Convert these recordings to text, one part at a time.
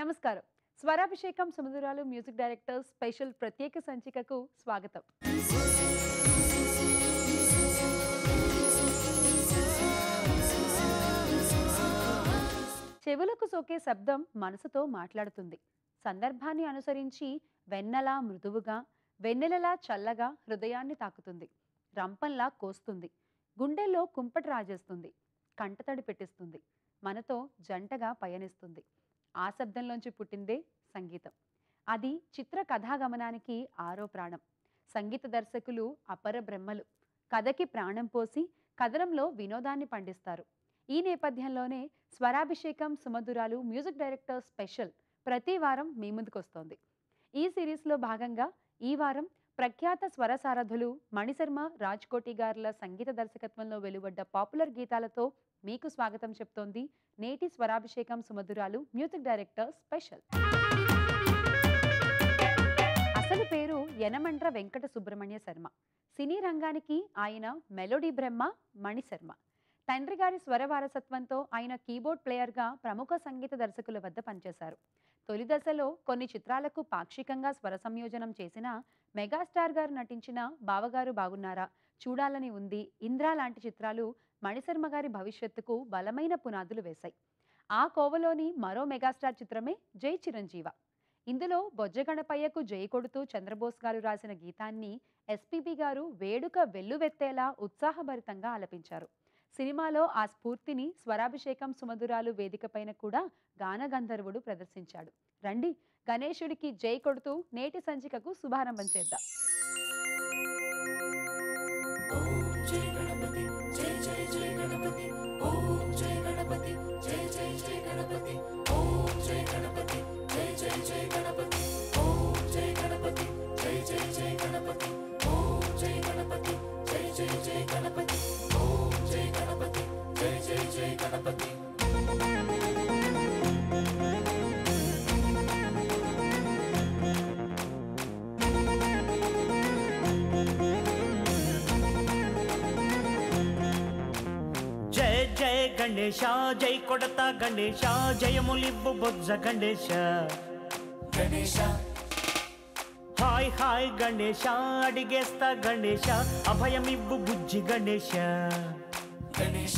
నమస్కారం స్వరాభిషేకం సముద్రాలు music director special ప్రత్యేక సంచికకు స్వాగతం చెవులకు సోకే శబ్దం మనసుతో మాట్లాడుతుంది సందర్భాన్ని అనుసరించి వెన్నలా మృదువుగా వెన్నెలలా చల్లగా హృదయాన్ని తాకుతుంది రంపంలా కోస్తుంది గుండెల్లో కుంపటి రాజేస్తుంది కంటతడి పెట్టిస్తుంది మనతో జంటగా పయనిస్తుంది ఆ శబ్దంలోంచి పుట్టిందే సంగీతం అది చిత్ర కథాగమనానికి ఆరో ప్రాణం సంగీత దర్శకులు అపర బ్రహ్మలు కథకి ప్రాణం పోసి కథనంలో వినోదాన్ని పండిస్తారు ఈ నేపథ్యంలోనే స్వరాభిషేకం సుమధురాలు మ్యూజిక్ డైరెక్టర్ స్పెషల్ ప్రతి వారం మీ ముందుకొస్తోంది ఈ సిరీస్లో భాగంగా ఈ వారం ప్రఖ్యాత స్వరసారథులు మణిశర్మ రాజ్కోటి గారుల సంగీత దర్శకత్వంలో వెలువడ్డ పాపులర్ గీతాలతో మీకు స్వాగతం చెప్తోంది నేటి స్వరాభిషేకం సుమధురాలు మ్యూజిక్ డైరెక్టర్ స్పెషల్ అసలు పేరు యనమండ్ర వెంకట సుబ్రహ్మణ్య శర్మ సినీ రంగానికి ఆయన మెలోడీ బ్రహ్మ మణిశర్మ తండ్రి గారి స్వర వారసత్వంతో ఆయన కీబోర్డ్ ప్లేయర్గా ప్రముఖ సంగీత దర్శకుల వద్ద పనిచేశారు తొలి దశలో కొన్ని చిత్రాలకు పాక్షికంగా స్వర సంయోజనం చేసిన మెగాస్టార్ గారు నటించిన బావగారు బాగున్నారా చూడాలని ఉంది ఇంద్రా లాంటి చిత్రాలు మణిశర్మ గారి భవిష్యత్తుకు బలమైన పునాదులు వేశాయి ఆ కోవలోని మరో మెగాస్టార్ చిత్రమే జై చిరంజీవ ఇందులో బొజ్జగణపయ్యకు జై కొడుతూ చంద్రబోస్ గారు రాసిన గీతాన్ని ఎస్పీబీ గారు వేడుక వెల్లువెత్తేలా ఉత్సాహభరితంగా ఆలపించారు సినిమాలో ఆ స్ఫూర్తిని స్వరాభిషేకం సుమధురాలు వేదికపైన కూడా గానగంధర్వుడు ప్రదర్శించాడు రండి గణేశుడికి జై కొడుతూ నేటి సంచికకు శుభారంభం చేద్దాం जय गणपति जय जय जय गणपति ओम जय गणपति जय जय जय गणपति ओम जय गणपति जय जय जय गणपति ओम जय गणपति जय जय जय गणपति ओम जय गणपति जय जय जय गणपति ओम जय गणपति जय जय जय गणपति జయ జయ గణేశ జై కొడత గణేశ జయములివ్వు బొజ్జ గణేశ गणेश హాయ్ హాయ్ గణేశ అడిగేస్తా గణేశ అభయమివ్వు బుజ్జి గణేశ गणेश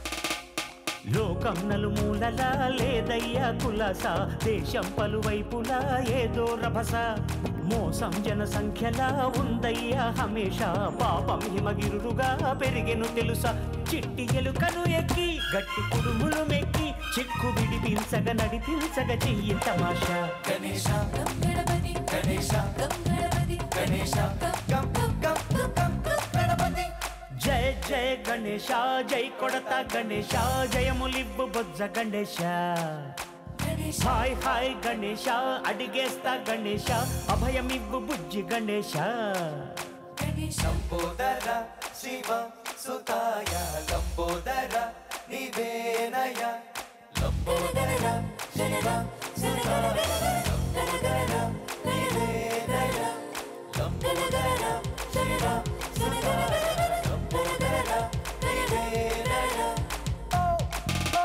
లోకం నలుమూలలా లేదయ్యా కులాస దేశం పలువైపులా ఏదో రభస మోసం జన సంఖ్యలా ఉందయ్యా హమేష పాపం హిమగిరుడుగా పెరిగెను తెలుసా చిట్టి ఎలుకను ఎక్కి గట్టి కుడుములు మెక్కి చిక్కు విడిపించగ నడిపించగ చెయ్యి తమాషా गणेश गणपति गणेश गणपति गणेश गम गम गम गम गणपति జయ జయ గణేశ జై కొడత గణేశ జయములివ్వు బొజ్జ గణేశ गणेश హాయ్ హాయ్ గణేశ అడిగేస్తా గణేశ అభయమివ్వు బుజ్జి గణేశ गणेश లంబోదర శివ సుతాయ లంబోదర నివేనయ లంబోదర శివ సుతాయ లంబోదర నివేనయ లంబోదర శివ సుతాయ లంబోదర నివేనయ ఓ ఓ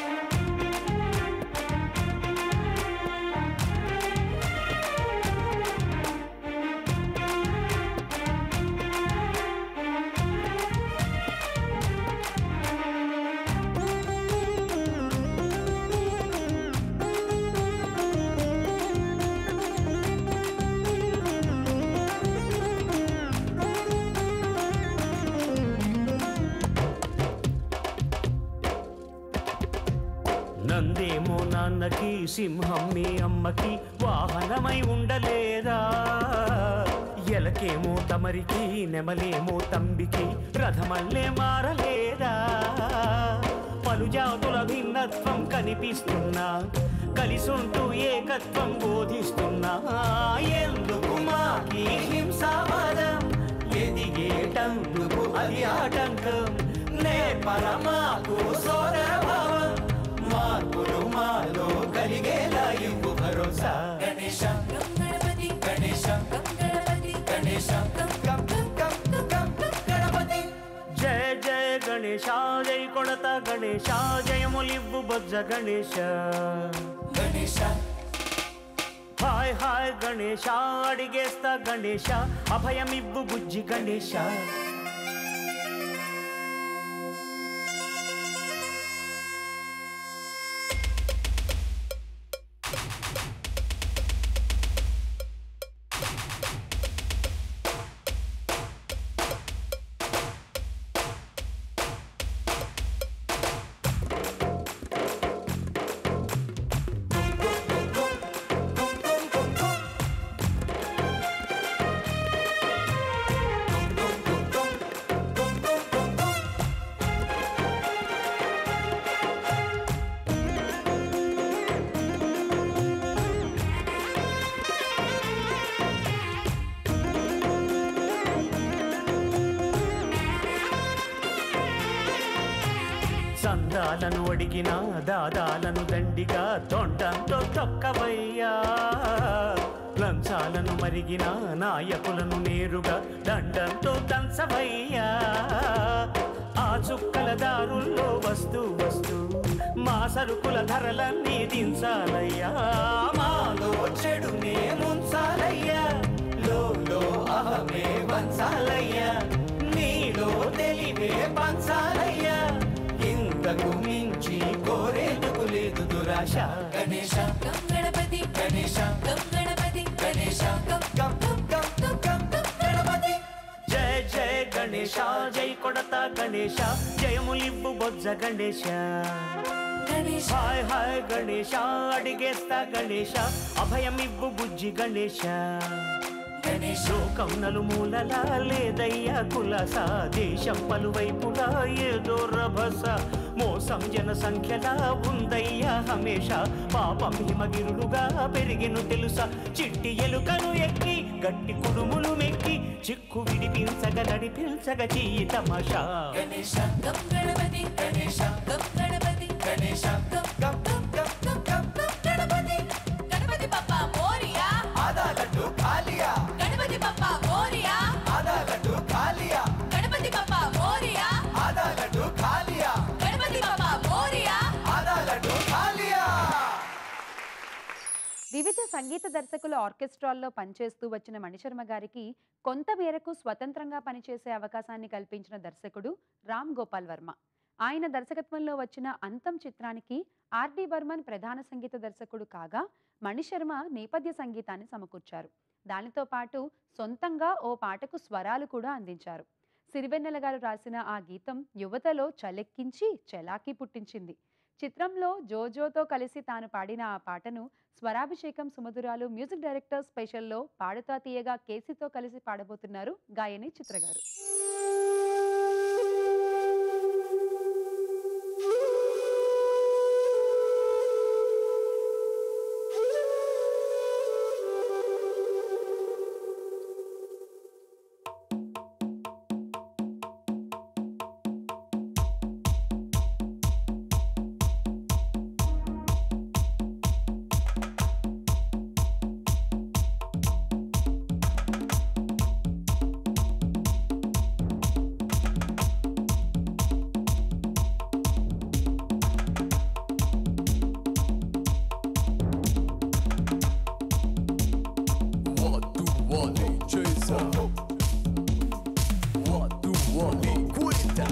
నందేమో నాన్నకి సింహం మీ అమ్మకి వాహనమై ఉండలేదా ఎలకేమో తమరికి నెమలేమో తంబికి రథమల్లే మారలేదా పలు జాతుల భిన్నత్వం కనిపిస్తున్నా కలిసుంటూ ఏకత్వం బోధిస్తున్నా ఎందుకు మాకి హింసావాదం ఎదిగేటందుకు అది ఆటంకం నేర్పర మాకు సోదరభావం మార్పులు మాలో కలిగేలా ఇవ్వు భరోసా गणेश गणपति गणेश गणपति गणेश गम गम गम गम गणपति జయ జయ గణేశ జై కొడత గణేశ జయములివ్వు బొజ్జ గణేశ गणेश హాయ్ హాయ్ గణేశ అడిగేస్తా గణేశ అభయమివ్వు బుజ్జి గణేశ సందాలను అడిగిన దాదాలను దండిగా తొండంతో తొక్కవయ్యా లంచాలను మరిగిన నాయకులను నేరుగా దండంతో దంచవయ్యా ఆ చుక్కల దారుల్లో వస్తూ వస్తూ మా సరుకుల ధరలన్నీ దించాలయ్యా మాలో చెడునే ముంచాలయ్యా లోలో అహమే వంచాలయ్యా నీలో తెలివే పంచాలయ్యా ఇంతకు మించి కోరేందుకు లేదు దురాశ గణేశ గం గణపతి గణేశ గం గణపతి గణేశ గం గం గం గం గం గం గం గణపతి జయ జయ గణేశ జై కొడత గణేశ జయములివ్వు బొజ్జ గణేశ గణేశ హాయ్ హాయ్ గణేశ అడిగేస్తా గణేశ అభయమివ్వు బుజ్జి గణేశ గణేశ లోకం నలుమూలలా లేదయ్యా కులస దేశం పలువైపులా ఏదో రభస మోసం జన సంఖ్యలా ఉందయ్యా హమేష పాపం హిమగిరులుగా పెరిగిను తెలుసా చిట్టి ఎలుకను ఎక్కి గట్టి కుడుములు మెక్కి చిక్కు విడిపించగ నడిపించగ చీయి తమాషా గణేశ గం గణపతి గణేశ గం గణపతి గణేశ గం గం గం గం గం గం గం గణపతి గణపతి పప్ప మోరియా ఆదా లడ్డు కాలియా గణపతి పప్ప మోరియా ఆదా లడ్డు కాలియా గణపతి పప్ప మోరియా ఆదా లడ్డు కాలియా గణపతి పప్ప మోరియా ఆదా లడ్డు కాలియా వివిధ సంగీత దర్శకుల ఆర్కెస్ట్రాల్లో పనిచేస్తూ వచ్చిన మణిశర్మ గారికి కొంత మేరకు స్వతంత్రంగా పనిచేసే అవకాశాన్ని కల్పించిన దర్శకుడు రామ్ గోపాల్ వర్మ ఆయన దర్శకత్వంలో వచ్చిన అంతం చిత్రానికి ఆర్డి బర్మన్ ప్రధాన సంగీత దర్శకుడు కాగా మణిశర్మ నేపథ్య సంగీతాన్ని సమకూర్చారు దానితో పాటు సొంతంగా ఓ పాటకు స్వరాలు కూడా అందించారు సిరివెన్నెల గారు రాసిన ఆ గీతం యువతలో చలెక్కించి చెలాకి పుట్టించింది చిత్రంలో జోజోతో కలిసి తాను పాడిన ఆ పాటను స్వరాభిషేకం సుమధురాలు మ్యూజిక్ డైరెక్టర్ స్పెషల్లో పాడుతా తీయగా కేసీతో కలిసి పాడబోతున్నారు గాయని చిత్రగారు Watu walicheza, watu walikwenda,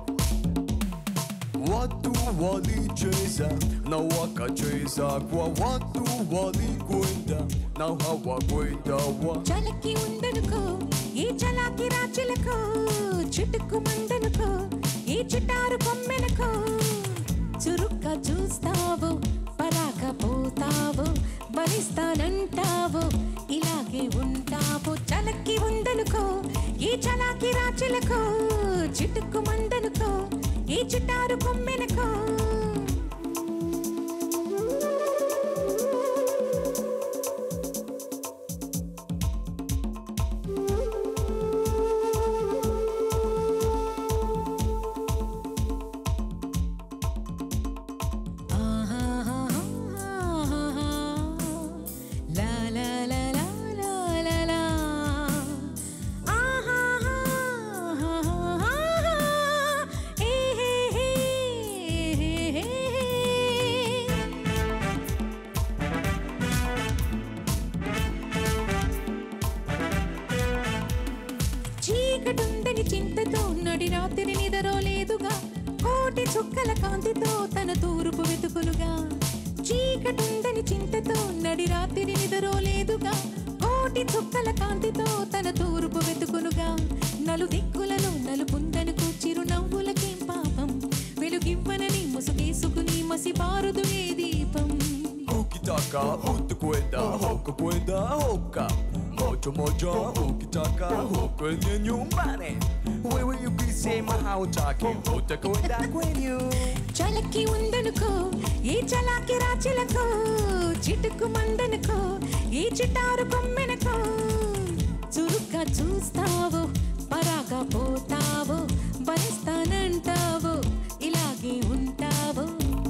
watu walicheza na wakacheza kwa watu walikwenda na hawakwenda wa చలకి ఉండనుకో ఈ చలాకి రాచిలకో చుట్టుకు మందనుకో ఈ చిటారు కొమ్మెనకో చురుగ్గా చూస్తావు పరాక పోతావు భరిస్తానంటావు ఇలాగే ఉంటావు చలకి ఉండనుకో ఈ చలాకి రాచిలకో చిటుకు మందనుకో ఈ చిటారు కొమ్మెనకో La la la la la la la. Ah ah ah ah ah ah. Eh eh eh చీకటుందని చింతతో నడి రాత్రి నిదరోలేదుగా కోటి చుక్కల కాంతితో తన తూర్పు వెతుకునుగా నలు దిక్కులలో నలుపుందనుకు చిరునవ్వులకేం పాపం వెలుగివ్వనని ముసుగేసుకుని మసిపారుదు ఏ దీపం Ukitaka utakwenda huko kwenda huka moja moja, ukitaka huko kwenye nyumbani. Wewe ukisema hautaki utakwenda kwenyu. చలకి ఉందనుకో ఈ చలాకి రాచిలకో చిటుకు మందనుకో ఈ చిటారు కొమ్మెనకో చురుగ్గా చూస్తావో పరాగా పోతావో భరిస్తానంటావో ఇలాగే ఉంటావో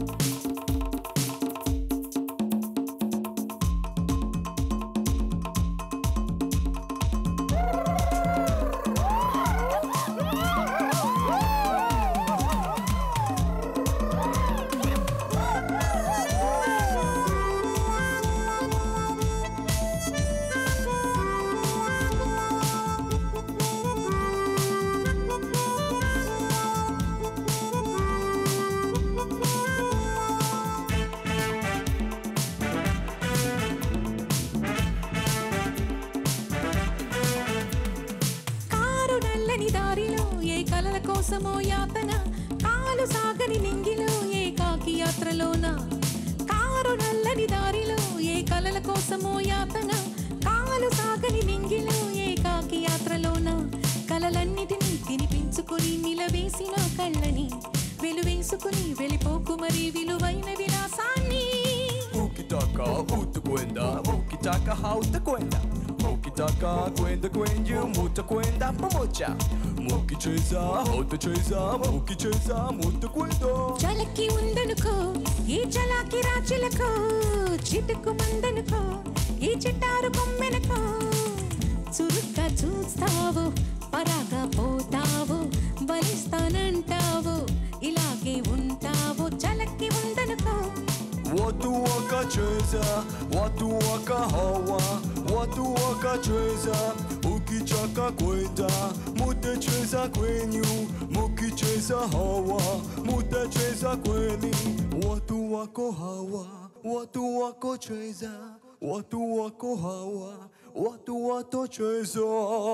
కారు నల్లని దారిలో ఏ కలల కోసమో యాతన కాలు సాగని నింగిలో ఏ కాకి యాత్రలోన కారు నల్లని దారిలో ఏ కలల కోసమో యాతన కాలు సాగని నింగిలో ఏ కాకి యాత్రలోన కలలన్నిటినీ తినిపించుకుని నిలవేసిన కళ్ళని వెలువేసుకుని వెళ్ళిపోకు మరి విలువైన విలాసాన్ని Ukitaka utakwenda, ukitaka hautakwenda. Ukitaka kwenda kwenyu mutakwenda pamoja. Mukicheza hautacheza, mukicheza mutakwenda. చలకి ఉందనుకో ఈ చలాకి రాచిలకో చిటుకు మందనుకో ఈ చిట్టారు కొమ్మెనకో చురుగ్గా చూస్తావో పరాగా పోతావో బలిస్తానంటావో ఇలాగే ఉంటావో చలకి ఉందనుకో Watu wakacheza, watu wakahawa, watu wakacheza. Ukichaka kwenda, mutacheza kwenyu. Mukicheza hawa, mutacheza kweli. Watu wako hawa, watu wako cheza, watu wako hawa, watu watocheza.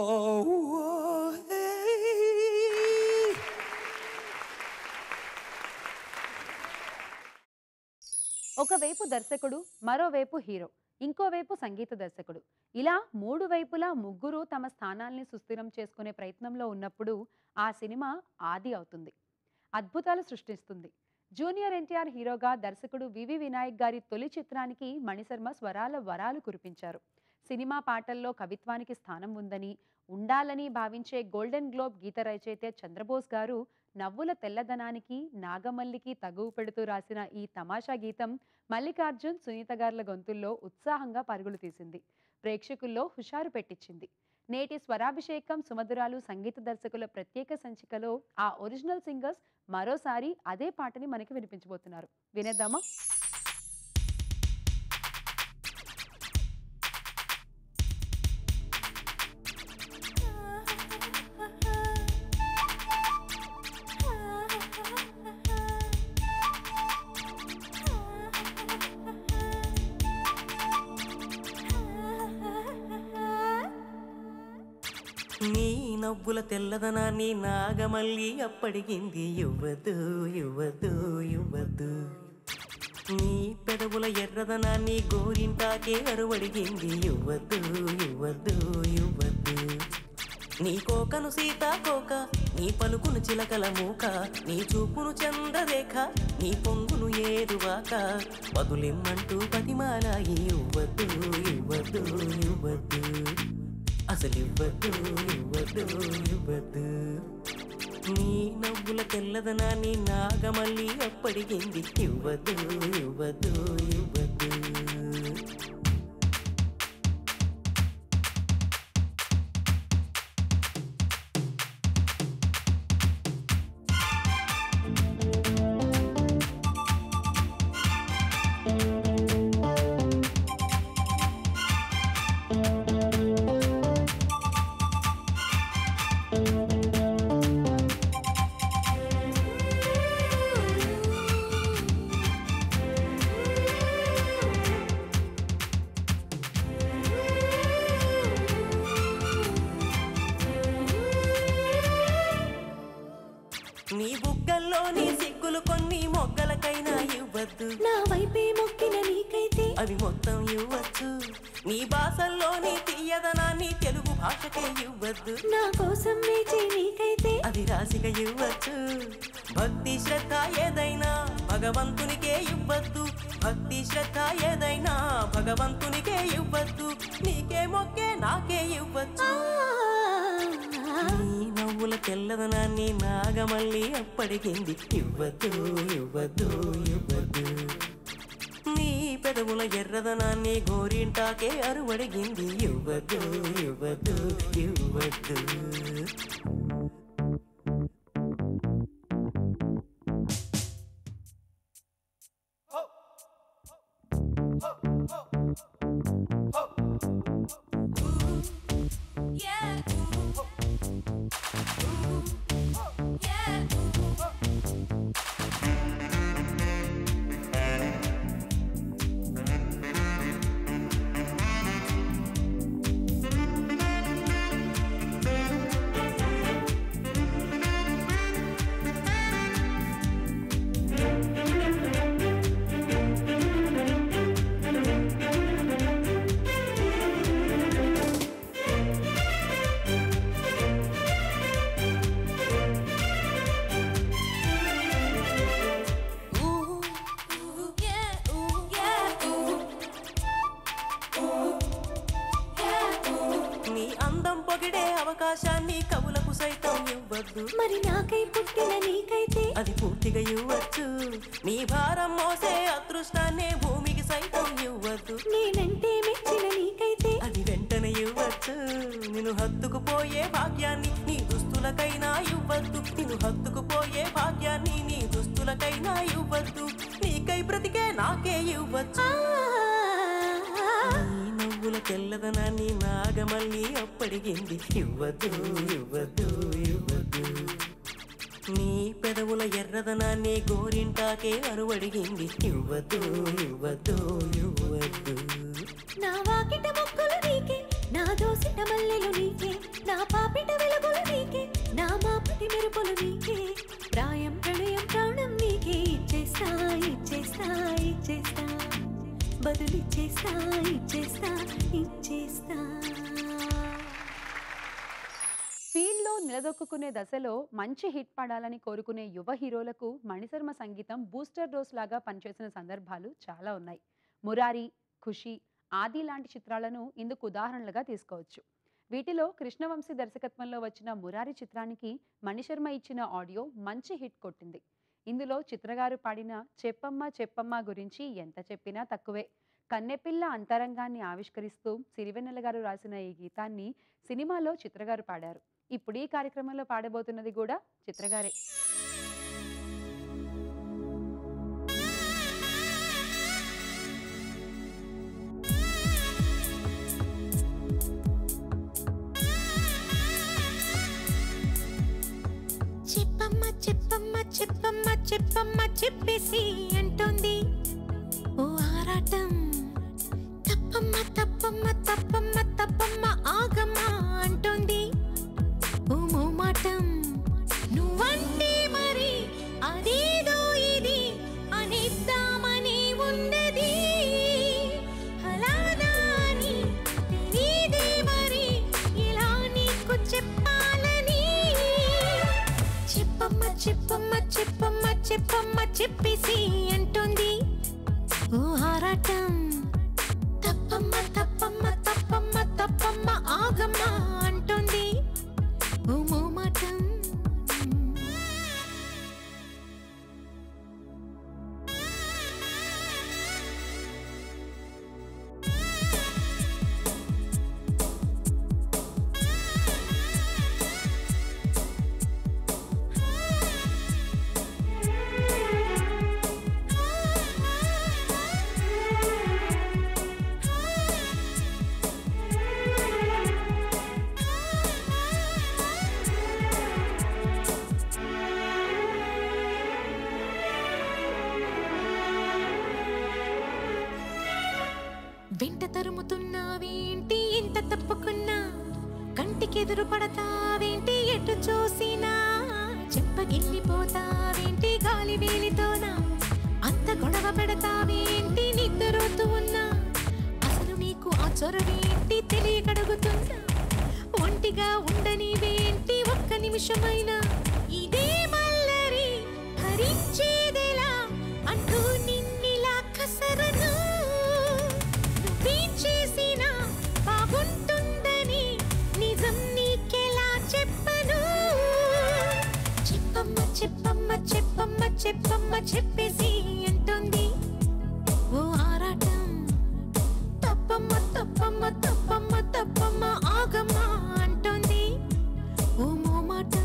Hey. ఒకవైపు దర్శకుడు మరోవైపు హీరో ఇంకోవైపు సంగీత దర్శకుడు ఇలా మూడు వైపులా ముగ్గురు తమ స్థానాల్ని సుస్థిరం చేసుకునే ప్రయత్నంలో ఉన్నప్పుడు ఆ సినిమా ఆది అవుతుంది అద్భుతాలు సృష్టిస్తుంది జూనియర్ ఎన్టీఆర్ హీరోగా దర్శకుడు వివి వినాయక్ గారి తొలి చిత్రానికి మణిశర్మ స్వరాల వరాలు కురిపించారు సినిమా పాటల్లో కవిత్వానికి స్థానం ఉందని ఉండాలని భావించే గోల్డెన్ గ్లోబ్ గీత రచయిత చంద్రబోస్ గారు నవ్వుల తెల్లదనానికి నాగమల్లికి తగువు పెడుతూ రాసిన ఈ తమాషా గీతం మల్లికార్జున్ సునీత గార్ల గొంతుల్లో ఉత్సాహంగా పరుగులు తీసింది ప్రేక్షకుల్లో హుషారు పెట్టించింది నేటి స్వరాభిషేకం సుమధురాలు సంగీత దర్శకుల ప్రత్యేక సంచికలో ఆ ఒరిజినల్ సింగర్స్ మరోసారి అదే పాటని మనకి వినిపించబోతున్నారు వినేద్దామా నీ నవ్వుల తెల్లదనాన్ని నాగమల్లి అప్పడిగింది ఇవ్వదు ఇవ్వదు ఇవ్వదు నీ పెదవుల ఎర్రదనాన్ని గోరింటాకే అరువడిగింది ఇవ్వదు ఇవ్వదు ఇవ్వదు నీ కోకను సీతాకోక నీ పలుకును చిలకల మూక నీ చూపును చంద్రరేఖ నీ పొంగును ఏరువాక బదులిమ్మంటూ పతిమాలాయి ఇవ్వదు ఇవ్వదు ఇవ్వదు అసలు ఇవ్వదు ఇవ్వదు ఇవ్వదు నీ నవ్వుల తెల్లదనాన్ని నాగమల్లి అప్పడిగింది ఇవ్వదు ఇవ్వదు ఇవ్వదు ఆ నా వైపే మొక్కిన నీకైతే అవి మొత్తం ఇవ్వచ్చు నీ భాషల్లోని తీయదనాన్ని తెలుగు భాషకే ఇవ్వద్దు నా కోసం వేచే నీకైతే అది రాశిగా ఇవ్వచ్చు భక్తి శ్రద్ధ ఏదైనా భగవంతునికే ఇవ్వద్దు భక్తి శ్రద్ధ ఏదైనా భగవంతునికే ఇవ్వద్దు నీకే మొక్కే నాకే ఇవ్వచ్చు నీ నవ్వుల తెల్లదనాన్ని నాగమల్లి అప్పడికింది ఇవ్వద్దు ఇవ్వద్దు ఇవ్వద్దు నీ పెదవుల ఎర్రదనాన్ని గోరింటాకే అరువడిగింది ఇవ్వద్దు ఇవ్వద్దు ఇవ్వద్దు నీ అందం పొగిడే అవకాశాన్ని కవులకు సైతం ఇవ్వద్దు మరి నాకై పుట్టిన నీకైతే అది పూర్తిగా ఇవ్వచ్చు నీ భారం మోసే అదృష్టాన్ని భూమికి సైతం ఇవ్వద్దు నేనంటే మెచ్చిన నీకైతే అది వెంటనే ఇవ్వచ్చు నిన్ను హత్తుకుపోయే భాగ్యాన్ని నీ దుస్తులకైనా ఇవ్వద్దు నిన్ను హత్తుకుపోయే భాగ్యాన్ని నీ దుస్తులకైనా ఇవ్వద్దు నీకై బ్రతికే నాకే ఇవ్వచ్చు నీ నవ్వుల తెల్లదనాన్ని నాగమల్లి అప్పడిగింది ఇవ్వద్దు ఇవ్వద్దు ఇవ్వద్దు నీ పెదవుల ఎర్రదనాన్ని గోరింటాకే అరువడిగింది ఇవ్వద్దు ఇవ్వద్దు ఇవ్వద్దు నా వాకిట మొక్కలు నీకే నా దోసిట మల్లెలు నీకే నా పాపిట వెలుగులు నీకే నా మాపటి మెరుపులు నీకే ప్రాయం ప్రణయం ప్రాణం నీకే ఇచ్చేస్తా ఇచ్చేస్తా ఇచ్చేస్తా బదులిచ్చేస్తా ఇచ్చేస్తా ఇచ్చేస్తా ఫీల్డ్లో నిలదొక్కునే దశలో మంచి హిట్ పడాలని కోరుకునే యువ హీరోలకు మణిశర్మ సంగీతం బూస్టర్ డోస్ లాగా పనిచేసిన సందర్భాలు చాలా ఉన్నాయి మురారి ఖుషి ఆది లాంటి చిత్రాలను ఇందుకు ఉదాహరణలుగా తీసుకోవచ్చు వీటిలో కృష్ణవంశీ దర్శకత్వంలో వచ్చిన మురారి చిత్రానికి మణిశర్మ ఇచ్చిన ఆడియో మంచి హిట్ కొట్టింది ఇందులో చిత్రగారు పాడిన చెప్పమ్మ చెప్పమ్మ గురించి ఎంత చెప్పినా తక్కువే కన్నెపిల్ల అంతరంగాన్ని ఆవిష్కరిస్తూ సిరివెన్నెల గారు రాసిన ఈ గీతాన్ని సినిమాలో చిత్రగారు పాడారు ఇప్పుడు ఈ కార్యక్రమంలో పాడబోతున్నది కూడా చిత్రగారే చెప్పమ్మ చెప్పమ్మ చెప్పమ్మ చెప్పమ్మ చెప్పేసి అంటోంది ఓ ఆరాటం తప్పమ్మ తప్పమ్మ తప్పమ్మ తప్పమ్మ ఆగమ్మ అంటోంది ఓ మోమాటం నువ్వంటే మరి అదేదో ఇది అనిద్దామని ఉన్నది అలానా అని తెలీదే మరి ఇలా నీకు చెప్పాలని చెప్పమ్మ చెప్పమ్మ చెప్పమ్మ చెప్పమ్మ చెప్పేసి అంటుంది ఓ ఆరాటం తప్పమ్మ తప్పమ్మ తప్పమ్మ తప్పమ్మ ఆగమ్మ అంటుంది ఓ మోమాటం వెంట తరుముతున్నావేంటి ఇంత తప్పుకున్నా కంటికెదురు పడతావేంటి ఎటు చూసినా చెప్పగిల్లిపోతావేంటి గాలి వేలితోనా అంత కాస్త గొడవ పెడతావేంటి నిద్రపోతూ ఉన్నా అసలు నీకు ఆ చొరవేంటి తెలియకడుగుతున్నా ఒంటిగా ఉండనివేంటి ఒక్క నిమిషమైనా ఇదే మల్లరి భరించేదెలా అంటూ నిన్నిలా కసరను నువ్వేం చేసినా బాగుంటుందని నిజం నీకెలా చెప్పను చెప్పమ్మ చెప్పమ్మ చెప్పమ్మ చెప్పమ్మ చెప్పేసి అంటుంది ఓ ఆరాటం తప్పమ్మ తప్పమ్మ తప్పమ్మ తప్పమ్మ ఆగమ్మ అంటోంది ఓ మోమాటం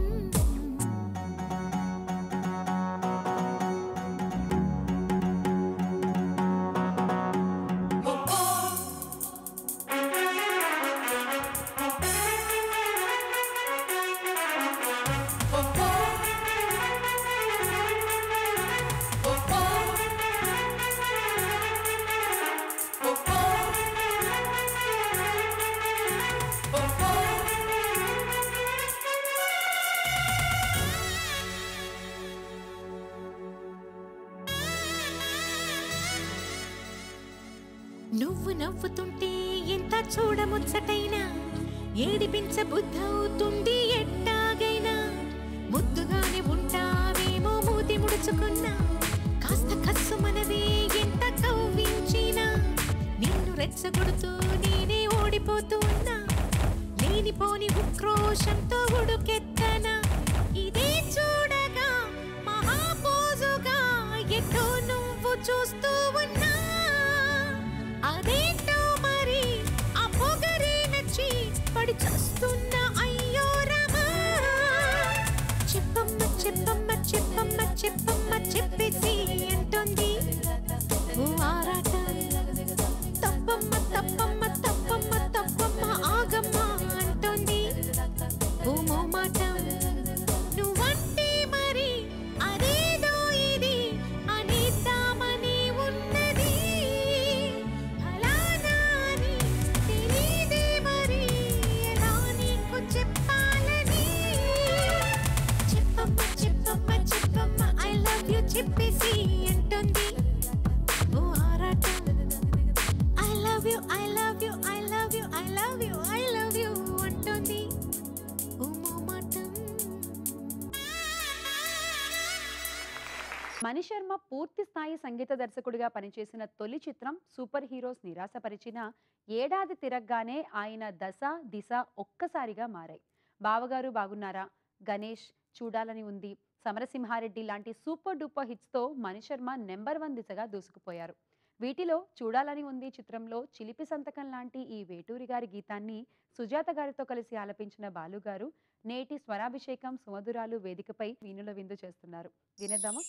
నువ్వు నవ్వుతుంటే ఎంత చూడముచ్చటైనా ఏడిపించ బుద్ధవుతుంది ఎట్టాగైనా ముద్దుగానే ఉంటావేమో మూతి ముడుచుకున్నా కాస్త కస్సు మనదే ఎంత కవ్వించినా నిన్ను రెచ్చగొడుతూ నేనే ఓడిపోతూ ఉన్నా లేనిపోని ఉక్రోషంతో ఉడుకెత్తనా ఇదే చూడగా మహాపోజుగా ఎటో నువ్వు చూస్తూ ఉన్నా అదేంటో మరి ఆ పొగరే నచ్చి పడి చస్తున్న అయ్యో రమా చెప్పమ్మ చెప్పమ్మ చెప్పమ్మ చెప్పమ్మ చెప్పేసి అంటుంది ఓ ఆరాటం తప్పమ్మ తప్పమ్మ తప్పమ్మ తప్పమ్మ ఆగమ్మ అంటోంది ఓ మోమాటం నువ్వంటే మరి అదేదో ఇది అనేద్దామని ఉన్నది ఫలానా అని తెలీదే మరి ఎలా నీకు చెప్పాలని చెప్పమ్మ చెప్పమ్మ చెప్పమ్మ ఐ లవ్ యు చెప్పేసి అంటుంది ఓ ఆరాటం I love you I love you I love you I love you I love you అంటుంది ఓ మోమాటం మణిశర్మ పూర్తి స్థాయి సంగీత దర్శకుడిగా పనిచేసిన తొలి చిత్రం సూపర్ హీరోస్ నిరాశపరిచిన ఏడాది తిరగగానే ఆయన దశ దిశ ఒక్కసారిగా మారాయి బావగారు బాగున్నారా గణేష్ చూడాలని ఉంది సమరసింహారెడ్డి లాంటి సూపర్ డూపర్ హిట్స్తో మణిశర్మ నెంబర్ వన్ దిశగా దూసుకుపోయారు వీటిలో చూడాలని ఉంది చిత్రంలో చిలిపి సంతకం లాంటి ఈ వేటూరి గారి గీతాన్ని సుజాత గారితో కలిసి ఆలపించిన బాలుగారు నేటి స్వరాభిషేకం సుమధురాలు వేదికపై వీణుల విందు చేస్తున్నారు వినేద్దామా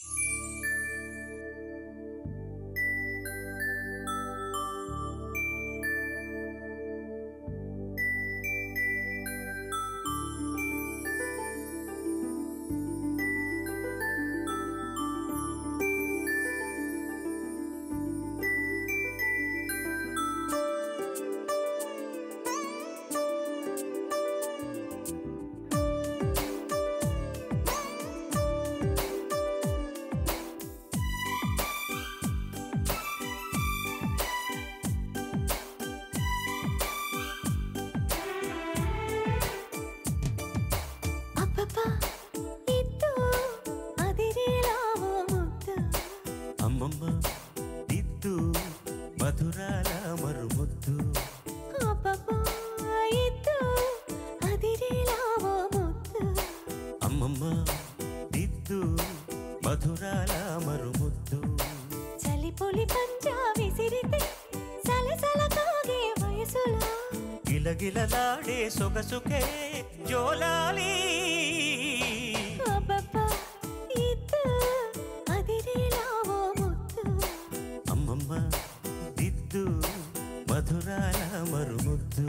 అబ్బబ్బా ఇద్దు అదిరేలా ఓ ముద్దు అమ్మమ్మ ఇద్దు మధురాల మరుముద్దు అబ్బబ్బా ఇద్దు అదిరేలా ఓ ముద్దు అమ్మమ్మ ఇద్దు మధురాల మరుముద్దు చలి పొలి పంజా విసిరితే సలసల కాగే వయసులా గిలగిలలాడే సొగసుకే జోలాలి అబ్బబ్బా ఇద్దు అదిరేలా ఓ ముద్దు అమ్మమ్మ దిద్దు మధురాల మరుముద్దు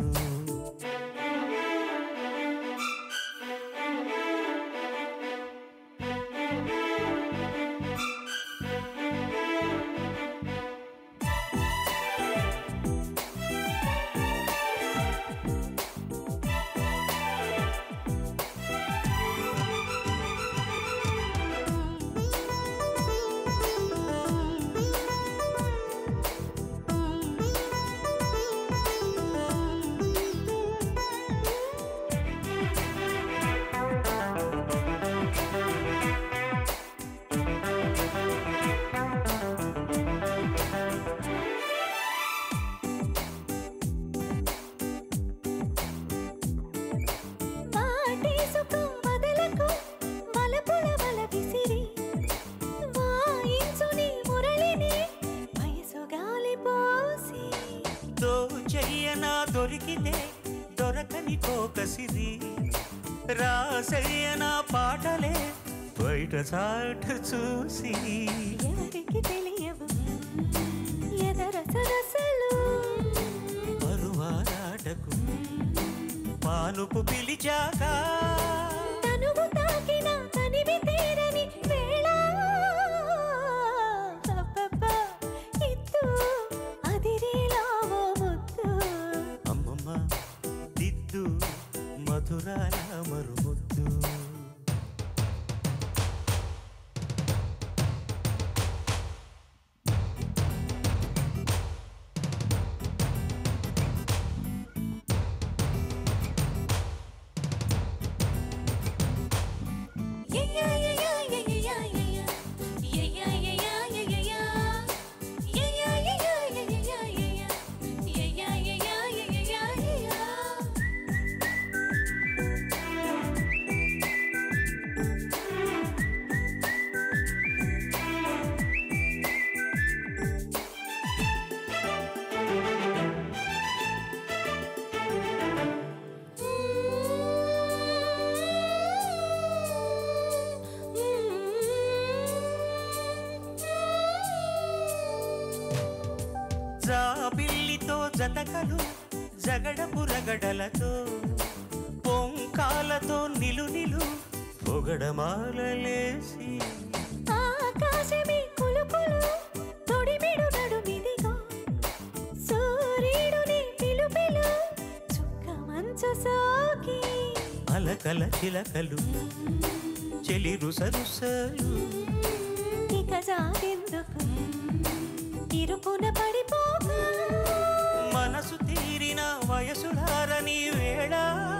ఆ దొరికితే దొరకని కోకసిరి రాసయ్యన పాటలే బయట చాట చూసి ఎవరికి తెలియవు ఎదరసరసలు పరువారాటకు పానుపు పిలిచాక తనువు తాకిన తనివి తీరని వేళ అబ్బబ్బా, ఇద్దు అదిరేలావో ముద్దు అమ్మమ్మ దిద్దు మధురాల మరుముద్దు జాబిల్లితో జతకలు జగడపు రగడలతో పొంకాలతో నిలు నిలు పొగడమాలలేసి ఆకాశమే కులుకులు తొడిమిడు నడుమిదిగో సూర్యుడుని పిలుపిలు చుక్క మంచు సోకి అలకల చిలకలు చెలి రుసరుసలు ఇక జాగెందుకు ఇరుకున పడిపోక మనసు తీరిన వయసులారని వేళ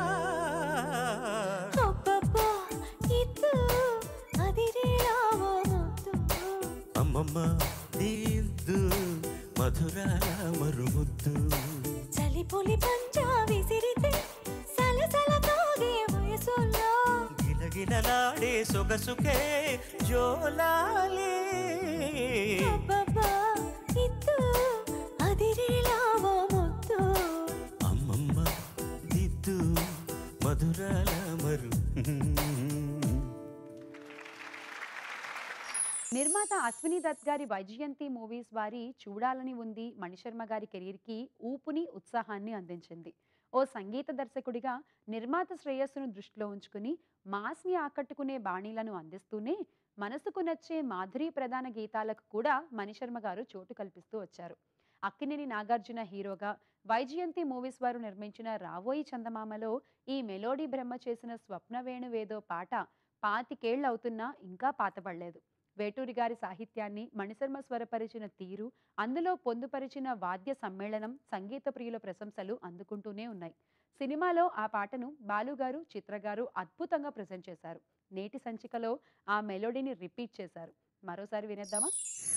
అబ్బబ్బా ఇద్దు అదిరేలావో ముద్దు అమ్మమ్మ దిద్దు మధురాల మరుముద్దు చలిపులి పంజా విసిరితే సలసల కాగే వయసులో గిలగిలలాడే సొగసుకే జోలాలే అబ్బబ్బా ఇద్దు అదిరేలావో ముద్దు అమ్మమ్మ దిద్దు మధురాల మరు నిర్మాత అశ్విని దత్ గారి వైజయంతి మూవీస్ వారి చూడాలని ఉంది మణిశర్మ గారి కెరీర్కి ఊపుని ఉత్సాహాన్ని అందించింది ఓ సంగీత దర్శకుడిగా నిర్మాత శ్రేయస్సును దృష్టిలో ఉంచుకుని మాస్ని ఆకట్టుకునే బాణీలను అందిస్తూనే మనసుకు నచ్చే మాధురి ప్రధాన గీతాలకు కూడా మణిశర్మ గారు చోటు కల్పిస్తూ వచ్చారు అక్కినేని నాగార్జున హీరోగా వైజయంతి మూవీస్ వారు నిర్మించిన రావోయి చందమామలో ఈ మెలోడీ బ్రహ్మ చేసిన స్వప్న వేణువేదో పాట పాతికేళ్లవుతున్నా ఇంకా పాతపడలేదు వేటూరి గారి సాహిత్యాన్ని మణిశర్మ స్వరపరిచిన తీరు అందులో పొందుపరిచిన వాద్య సమ్మేళనం సంగీత ప్రియుల ప్రశంసలు అందుకుంటూనే ఉన్నాయి సినిమాలో ఆ పాటను బాలుగారు చిత్రగారు అద్భుతంగా ప్రజెంట్ చేశారు నేటి సంచికలో ఆ మెలోడీని రిపీట్ చేశారు మరోసారి వినేద్దామా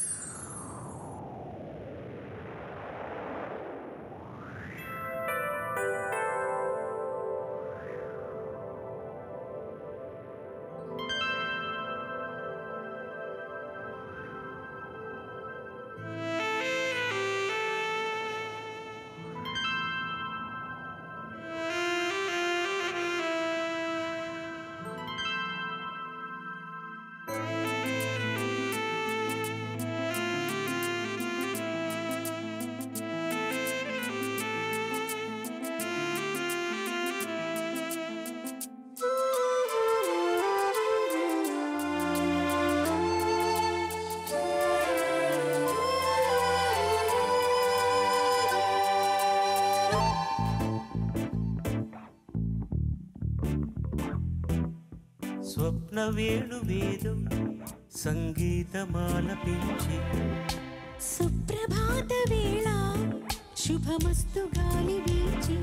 స్వప్న వేణు వేదం సంగీతమాలపించి సుప్రభాత వేళ శుభమస్తు గాలి వీచి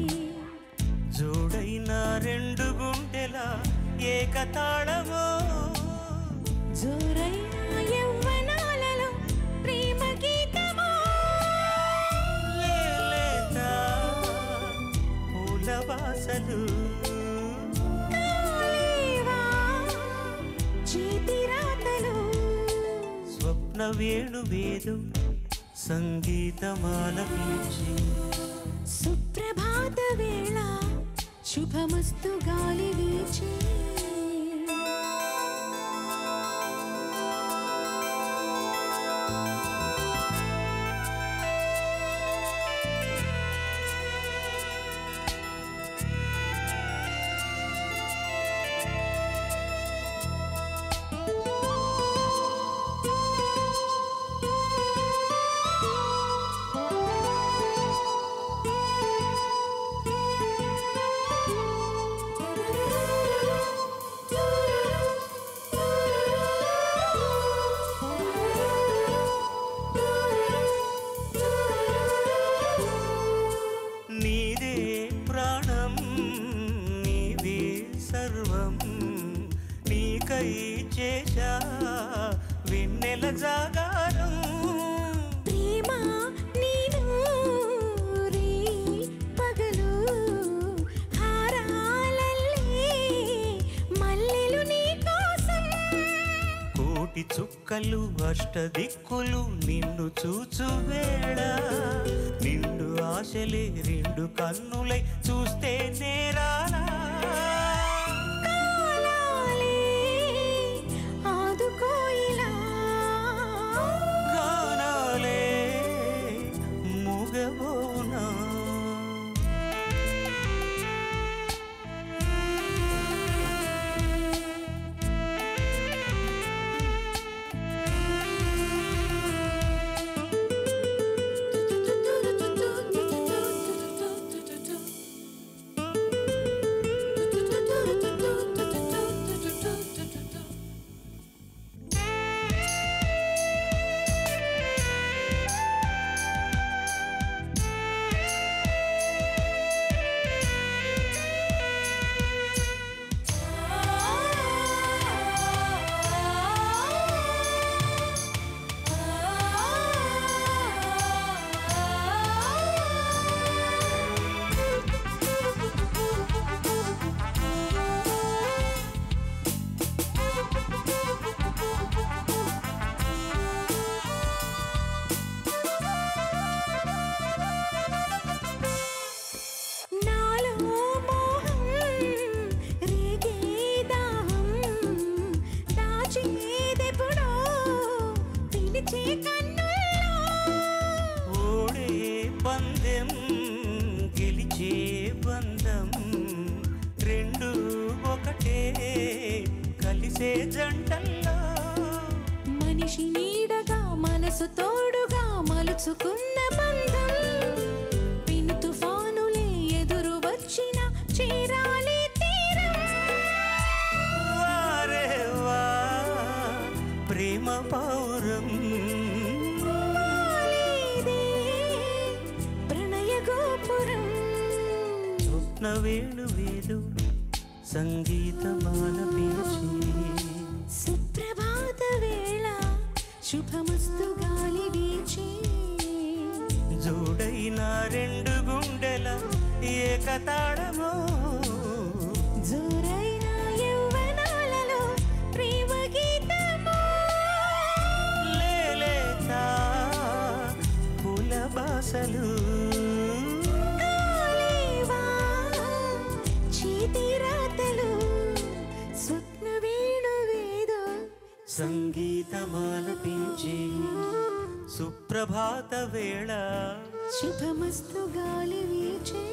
జోడైన రెండు గుండెల ఏకతాళమో జోరైన యవ్వనాలలో ప్రేమ గీతమో లేలేత పూల వాసలు కాలేవా చేతి రాతలు స్వప్న వేణు వేదం సంగీతమాలపించి సుప్రభాత వేళ శుభమస్తు గాలి వీచే నీదే ప్రాణం నీవే సర్వం నీకై చేశా వెన్నెల జాగారం ప్రేమ నేను రీ పగలు హారాలల్లే మల్లెలు నీ కోసం కోటి చుక్కలు అష్టదిక్కులు నిన్ను చూచు వేళ నిండు ఆశలే రెండు కన్నులై చూస్తే నేరాలా కాలాలే ఆదుకోయిలా గానాలే మూగబోనా నాలో మోహం రేగే దాహం దాచేదెప్పుడో పిలిచే కన్నుల్లో ఓడే పందెం గెలిచే బంధం రెండు ఒకటే కలిసే జంటల్లో మనిషి నీడగా మనసు తోడుగా మలుచుకున్న బంధం పిను తుఫానులే ఎదురు వచ్చిన చేరాలి తీరం వారే వా ప్రేమ పౌరం వాలేదే ప్రణయ గోపురం స్వప్న వేణు వేదు సంగీతమాల పీచి సుప్రభాత వేళ శుభమస్తు గాలి వీచే జోడైన రెండు గుండెల ఏకతాళమో జోరైన యౌవనాలలో ప్రేమ గీతమో లేలేత పూల బాసలు కాలేవా చేతి రాతలు స్వప్న వేణు వేదో సంగీతమాల పీచి సుప్రభాత వేళ శుభమస్తు గాలి వీచే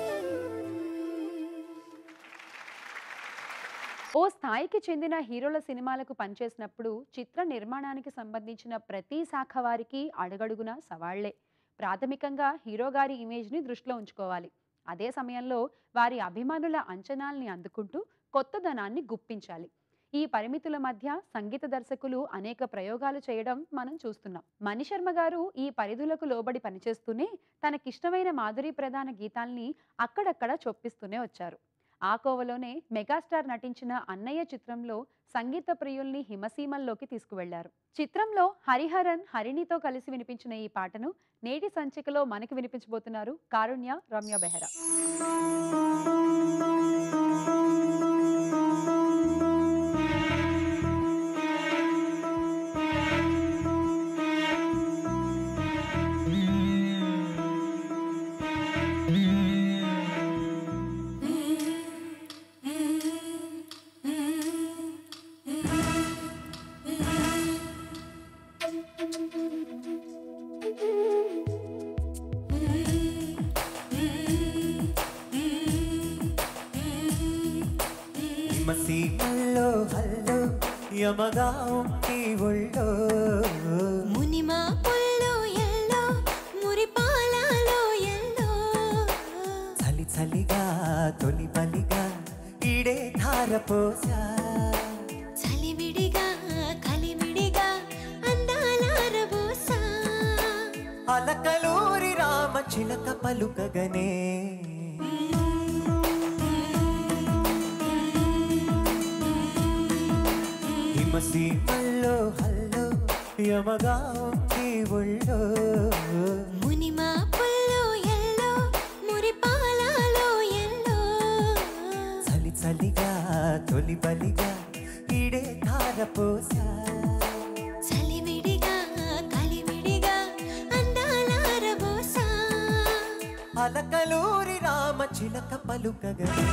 ఓ స్థాయికి చెందిన హీరోల సినిమాలకు పనిచేసినప్పుడు చిత్ర నిర్మాణానికి సంబంధించిన ప్రతి శాఖ వారికి అడుగడుగునా సవాళ్లే ప్రాథమికంగా హీరో గారి ఇమేజ్ని దృష్టిలో ఉంచుకోవాలి అదే సమయంలో వారి అభిమానుల అంచనాల్ని అందుకుంటూ కొత్తదనాన్ని గుప్పించాలి ఈ పరిమితుల మధ్య సంగీత దర్శకులు అనేక ప్రయోగాలు చేయడం మనం చూస్తున్నాం మణిశర్మ గారు ఈ పరిధులకు లోబడి పనిచేస్తూనే తనకిష్టమైన మాధురి ప్రధాన గీతాల్ని అక్కడక్కడ చొప్పిస్తూనే వచ్చారు ఆ కోవలోనే మెగాస్టార్ నటించిన అన్నయ్య చిత్రంలో సంగీత ప్రియుల్ని హిమసీమల్లోకి తీసుకువెళ్లారు చిత్రంలో హరిహరన్ హరిణితో కలిసి వినిపించిన ఈ పాటను నేటి సంచికలో మనకి వినిపించబోతున్నారు కారుణ్య రమ్య బెహరా ఆ సీమల్లో హల్లో యమగా ఉంటి ఒళ్ళో మునిమా పుల్లో ఎల్లో మురిపాలలో ఎల్లో చలి చలిగా తొలి బలిగా ఈడే ధారపోసా చలివిడిగా కలివిడిగా అందాల రబోసా అలకలూరి రామ చిలక పలుకగనే హిమసీమల్లో హల్లో యమగా ఉంటి ఒళ్ళో మునిమా పుల్లో ఎల్లో మురిపాలలో ఎల్లో చలి చలిగా తొలి బలిగా ఈడే ధారపోసా చలివిడిగా కలివిడిగా అందాల రబోసా అలకలూరి రామ చిలక పలుకగనే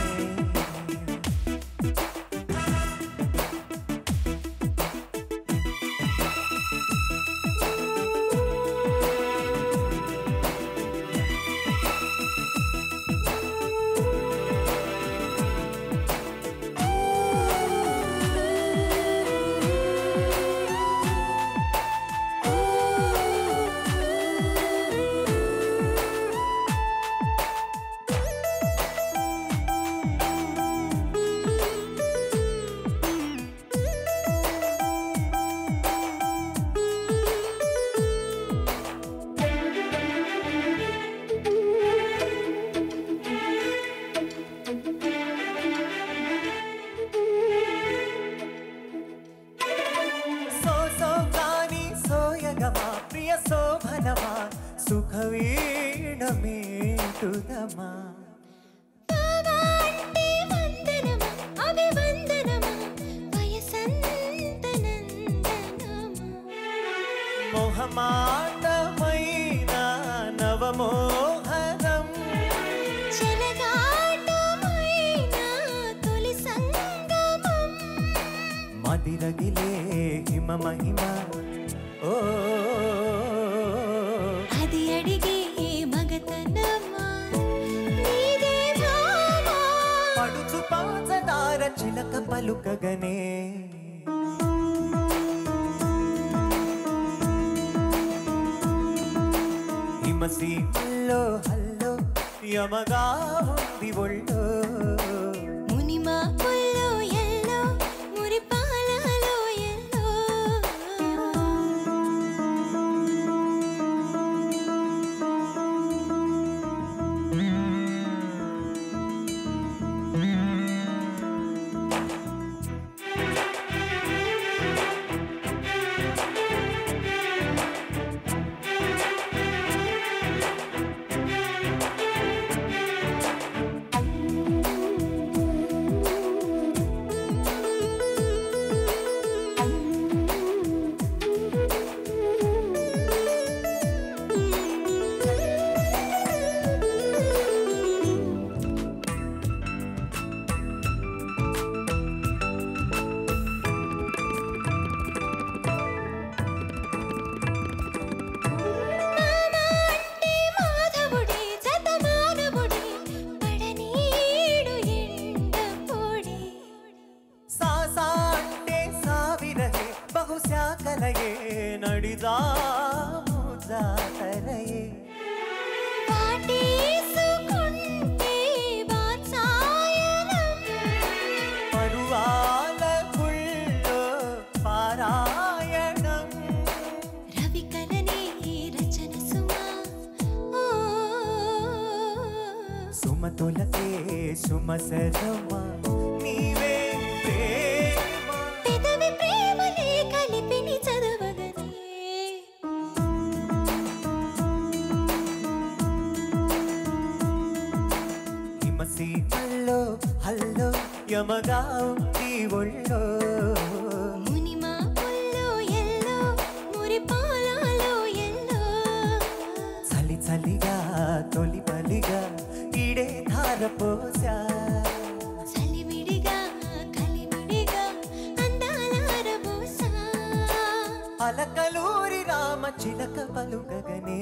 సో సో కాని సోయగమా ప్రియ శోభనమా సుఖవీణమేటుదమా అంటే వందనమా అభివందనమా వయసంత నందనమా మొహమాటమైన నవమోహనం చెలగాటమైన తొలి సంగమం మదిరగిలే హిమ మహిమ ఓ అది అడిగే మగతనమా నీదే భావా పడుచు పాచదార చిలక పలుకగనే హిమసీమల్లో హల్లో యమగా ఉంది ఒళ్ళో మునిమా పుల్లో ఎల్లో మురిపాలలో ఎల్లో అంటే మాధవుడే జతమానవుడే పడనీడు ఎండపొడే సాసా అంటే సావిరహే బహుశాకలయే నడిదాము జాతరయే వాటేసుకుంటే వాత్సాయనం పరువాల గుళ్ళో పారాయణం రవికలనే రచన సుమా ఓ సుమతులకే సుమసరమా నీవే ప్రేమ పెదవి ప్రేమలే కలిపిని చదవగనే హిమసీమల్లో హల్లో యమగా ఉంది ఒళ్ళో మునిమా పుల్లో ఎల్లో మురిపాలలో ఎల్లో చలి చలిగా తొలి బలిగా ఈడే ధారపోసా చలివిడిగా కలివిడిగా అందాల రబోసా అలకలూరి రామ చిలక పలుకగనే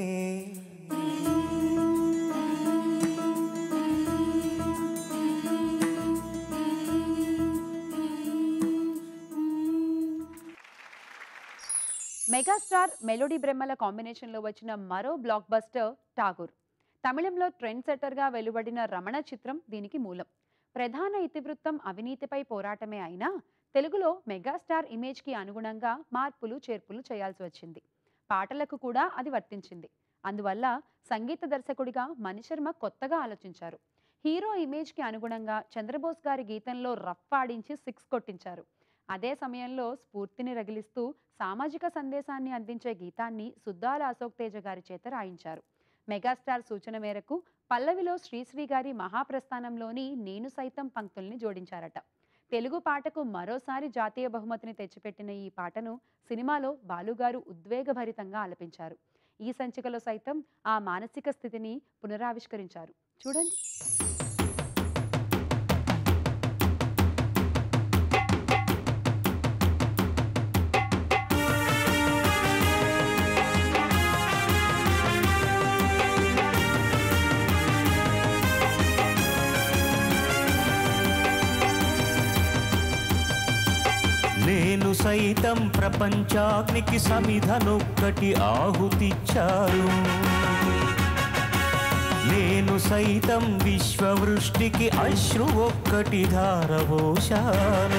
మెగాస్టార్ మెలోడీ బ్రహ్మల కాంబినేషన్లో వచ్చిన మరో బ్లాక్ బస్టర్ ఠాగూర్ తమిళంలో ట్రెండ్ సెట్టర్గా వెలువడిన రమణ చిత్రం దీనికి మూలం ప్రధాన ఇతివృత్తం అవినీతిపై పోరాటమే అయినా తెలుగులో మెగాస్టార్ ఇమేజ్కి అనుగుణంగా మార్పులు చేర్పులు చేయాల్సి వచ్చింది పాటలకు కూడా అది వర్తించింది అందువల్ల సంగీత దర్శకుడిగా మణిశర్మ కొత్తగా ఆలోచించారు హీరో ఇమేజ్కి అనుగుణంగా చంద్రబోస్ గారి గీతంలో రఫ్ ఆడించి సిక్స్ కొట్టించారు అదే సమయంలో స్ఫూర్తిని రగిలిస్తూ సామాజిక సందేశాన్ని అందించే గీతాన్ని సుద్దాల అశోక్ తేజ గారి చేత రాయించారు మెగాస్టార్ సూచన మేరకు పల్లవిలో శ్రీశ్రీ గారి మహాప్రస్థానంలోని నేను సైతం పంక్తుల్ని జోడించారట తెలుగు పాటకు మరోసారి జాతీయ బహుమతిని తెచ్చిపెట్టిన ఈ పాటను సినిమాలో బాలుగారు ఉద్వేగభరితంగా ఆలపించారు ఈ సంచికలో సైతం ఆ మానసిక స్థితిని పునరావిష్కరించారు చూడండి నేను సైతం ప్రపంచాగ్నికి సమిధనొక్కటి ఆహుతిచ్చాను నేను సైతం విశ్వవృష్టికి అశ్రు ఒక్కటి ధారవోశాను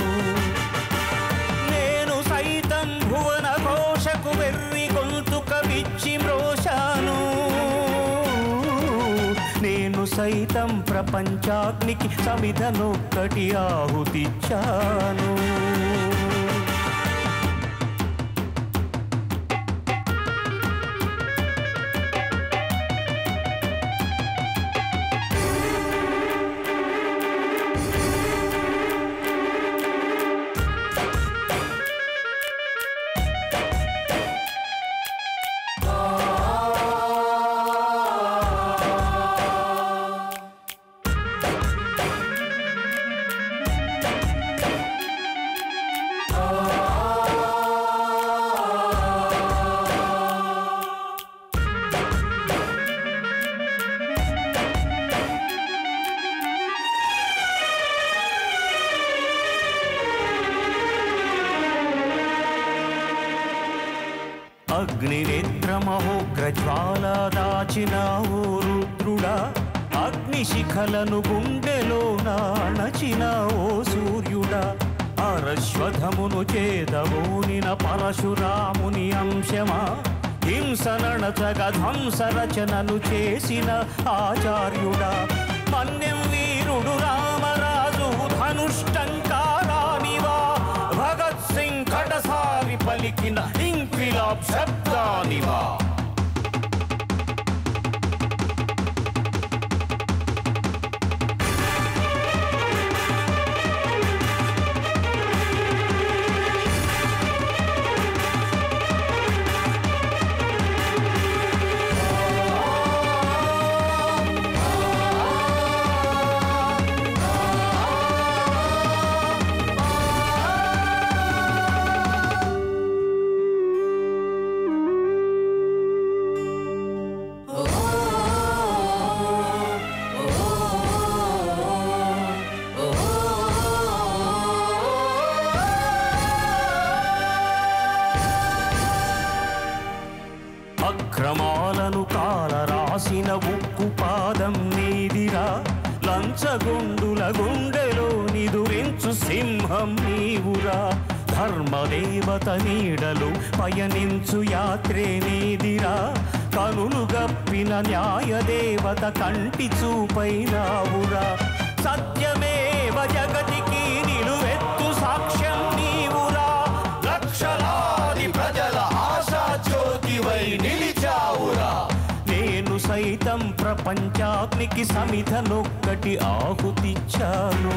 నేను సైతం భువన ఘోషకు వెర్రి గొంతుక విచ్చి మ్రోశాను నేను సైతం ప్రపంచాగ్నికి సమిధనొక్కటి ఆహుతిచ్చాను అగ్నినేత్రమహోగ్రజ్వాల దాచిన ఓ రుద్రుడా అగ్నిశిఖలను గుండెలో నాణచిన ఓ సూర్యుడా అరశ్వధమును చేదవోనిన పరశురాముని అంశమా హింసనడచగ ధ్వంస రచనలు చేసిన ఆచార్యుడా మన్యం వీరుడు రామరాజు ధనుష్టంకారానివా భగత్ సింగ్ కడసారి పలికిన ఇంక్విలాబ్ శబ్దానివా అక్రమాలను కాల రాసిన ఉక్కు పాదం నీదిరా లంచగొండుల గుండెలో నిదురించు సింహం నీవురా ధర్మదేవత నీడలు పయనించు యాత్రే నీదిరా కనులు గప్పిన న్యాయదేవత కంటి చూపైనావురా సత్యమేవ జగతికి నిలువెత్తు సాక్ష్యం నీవురా లక్షలాది ప్రజల ఆశా జ్యోతివై నిలిచావురా నేను సైతం ప్రపంచాగ్నికి సమిధనొక్కటి ఆహుతిచ్చాను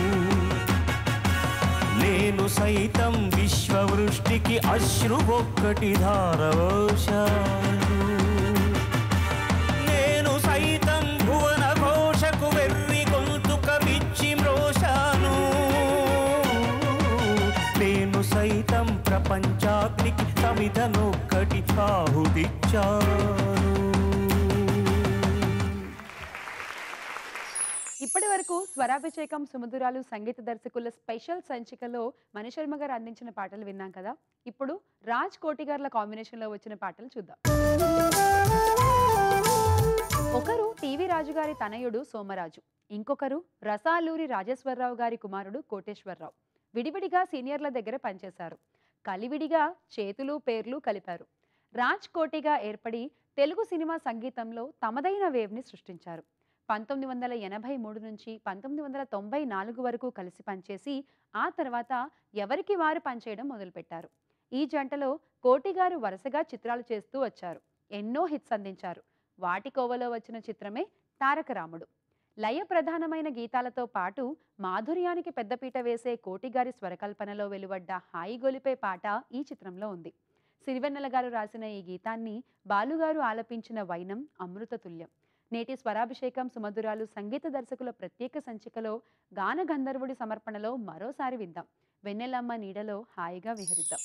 నేను సైతం విశ్వవృష్టికి అశ్రు ఒక్కటి ధారవోశాను నేను సైతం భువన ఘోషకు వెర్రి గొంతుక విచ్చి మ్రోశాను నేను సైతం ప్రపంచాగ్నికి సమిధనొక్కటి ఆహుతిచ్చాను ఇప్పటి వరకు స్వరాభిషేకం సుమధురాలు సంగీత దర్శకుల స్పెషల్ సంచికలో మణిశర్మ గారు అందించిన పాటలు విన్నాం కదా ఇప్పుడు రాజ్ కోటి గారుల కాంబినేషన్లో వచ్చిన పాటలు చూద్దాం ఒకరు టీవీ రాజు గారి తనయుడు సోమరాజు ఇంకొకరు రసాలూరి రాజేశ్వరరావు గారి కుమారుడు కోటేశ్వరరావు విడివిడిగా సీనియర్ల దగ్గర పనిచేశారు కలివిడిగా చేతులు పేర్లు కలిపారు రాజ్ కోటిగా ఏర్పడి తెలుగు సినిమా సంగీతంలో తమదైన వేవ్ని సృష్టించారు పంతొమ్మిది వందల ఎనభై మూడు నుంచి పంతొమ్మిది వందల తొంభై నాలుగు వరకు కలిసి పనిచేసి ఆ తర్వాత ఎవరికి వారు పనిచేయడం మొదలుపెట్టారు ఈ జంటలో కోటి గారు వరుసగా చిత్రాలు చేస్తూ వచ్చారు ఎన్నో హిట్స్ అందించారు వాటి కోవలో వచ్చిన చిత్రమే తారక రాముడు లయ ప్రధానమైన గీతాలతో పాటు మాధుర్యానికి పెద్దపీట వేసే కోటి గారి స్వరకల్పనలో వెలువడ్డ హాయి గొలిపే పాట ఈ చిత్రంలో ఉంది సిరివెన్నెల గారు రాసిన ఈ గీతాన్ని బాలుగారు ఆలపించిన వైనం అమృత తుల్యం నేటి స్వరాభిషేకం సుమధురాలు సంగీత దర్శకుల ప్రత్యేక సంచికలో గాన గంధర్వుడి సమర్పణలో మరోసారి విందాం వెన్నెలమ్మ నీడలో హాయిగా విహరిద్దాం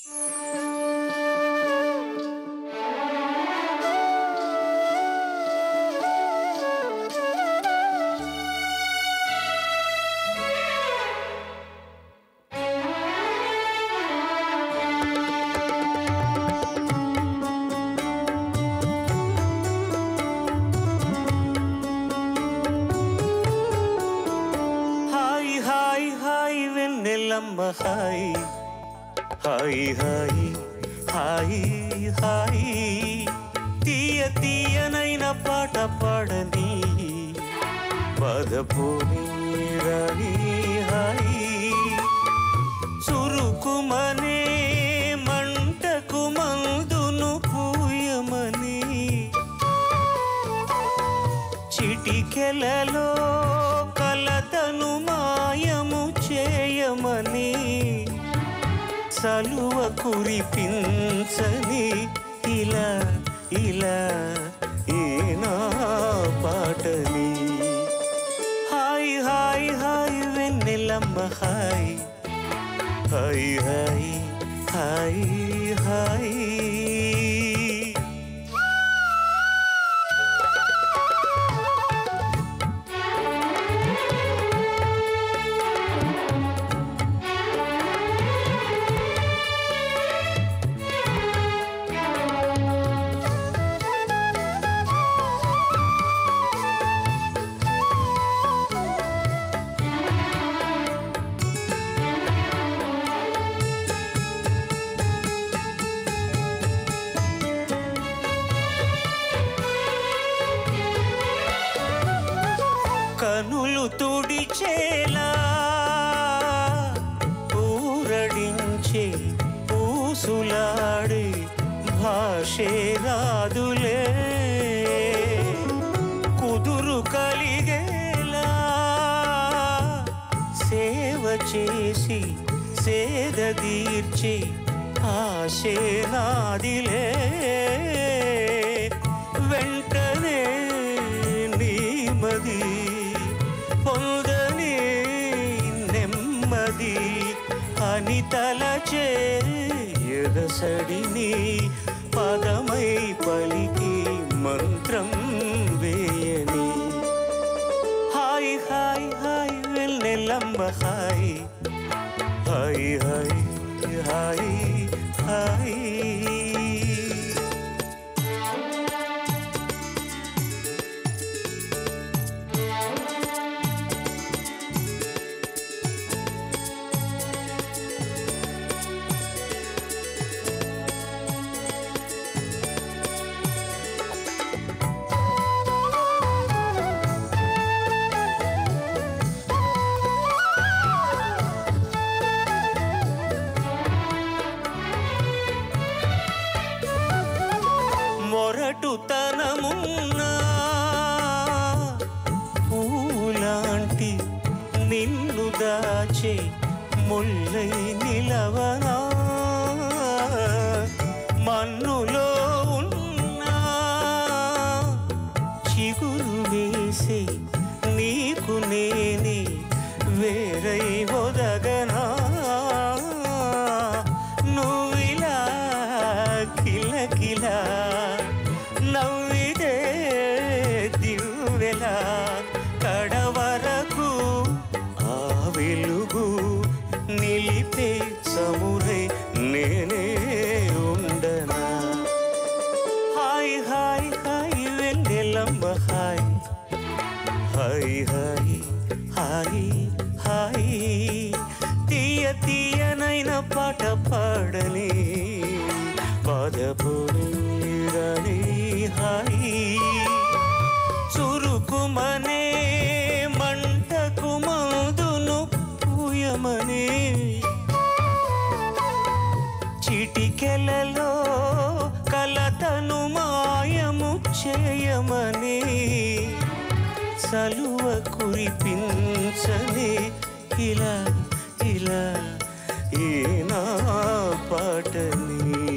హాయ్ హాయ్ హాయ్ వెన్నెలమ్మ హాయ్ హాయ్ హాయ్ హాయ్ హాయ్ తీయ తీయనైన పాట పాడని పదపోని రాణి హాయ్ చురుకుమనే మంటకు మందును పూయమని చిటికెలలో కలతను మాయము చేయమని సలువ కురిపించని ఇలా ఇలా ఏనా పాటని హాయ్ హాయ్ హాయ్ వెన్నెలమ్మ హాయ్ హాయ్ హాయ్ హాయ్ హాయ్ కనులు తుడిచేలా ఊరడించే పూసులాడే భాషే రాదులే కుదురు కలిగేలా సేవ చేసి సేద తీర్చి ఆశే నాదిలే వెంటనే నీమది పొందని నెమ్మది అని తలచే ఎదసడిని పదమై పలికి మంత్రం వేయని హాయ్ హాయ్ హాయ్ వెన్నెలమ్మ హాయ్ హాయ్ హాయ్ హాయ్ హాయ్ మొరటుతనమున్నా పూలాంటి నిన్ను దాచే ముల్లై నిలవనా మన్నులో ఉన్నా చిగురు వేసి నీకు నేనే వేరై ఒదగనా నువ్విలా కిలకిలా నవ్విదే దివ్వెలా కడవరకు చిలకమ్మ హాయ్ హాయ్ హాయ్ హాయ్ హాయ్ తీయ తీయనైన పాట పాడని పాదపుని హాయ్ చురుకుమనే మంటకు మందును పూయమనే చిటికెలలో కలతను మాయము చేయమని సలువ కురిపించనే ఇలా ఇలా ఈ నా పాటని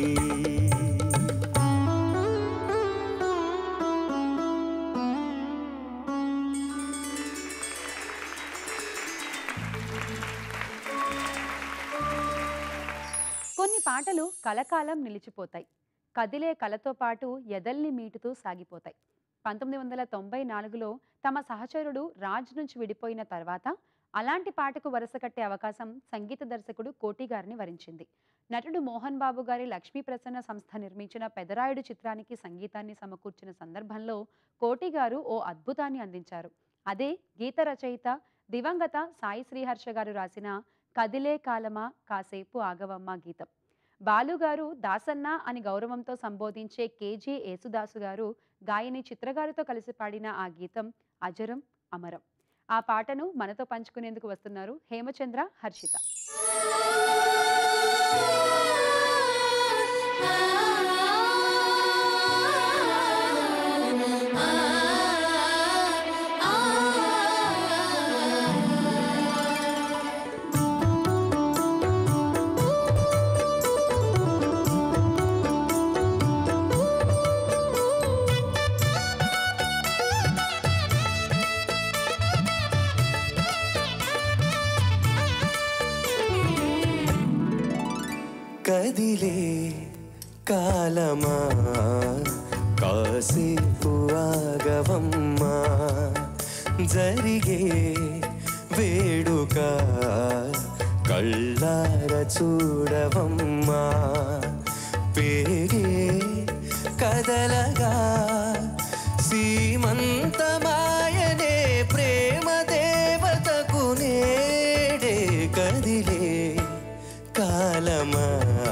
కొన్ని పాటలు కలకాలం నిలిచిపోతాయి కదిలే కలతో పాటు ఎదల్ని మీటుతూ సాగిపోతాయి పంతొమ్మిది వందల తొంభై నాలుగులో తమ సహచరుడు రాజ్ నుంచి విడిపోయిన తర్వాత అలాంటి పాటకు వరుస కట్టే అవకాశం సంగీత దర్శకుడు కోటి గారిని వరించింది నటుడు మోహన్ బాబు గారి లక్ష్మీ ప్రసన్న సంస్థ నిర్మించిన పెదరాయుడు చిత్రానికి సంగీతాన్ని సమకూర్చిన సందర్భంలో కోటి గారు ఓ అద్భుతాన్ని అందించారు అదే గీత రచయిత దివంగత సాయి శ్రీహర్ష గారు రాసిన కదిలే కాలమా కాసేపు ఆగవమ్మ గీతం బాలుగారు దాసన్న అని గౌరవంతో సంబోధించే కేజీ యేసుదాసు గారు గాయని చిత్రగారితో కలిసి పాడిన ఆ గీతం అజరం అమరం ఆ పాటను మనతో పంచుకునేందుకు వస్తున్నారు హేమచంద్ర హర్షిత కదిలే కాలమా కాసేపు ఆగవమ్మా జరిగే వేడుక కళ్ళార చూడవమ్మా పేగే కదలగా సీమంతమాయనే ప్రేమ దేవతకు నేడే కదిలే కాలమా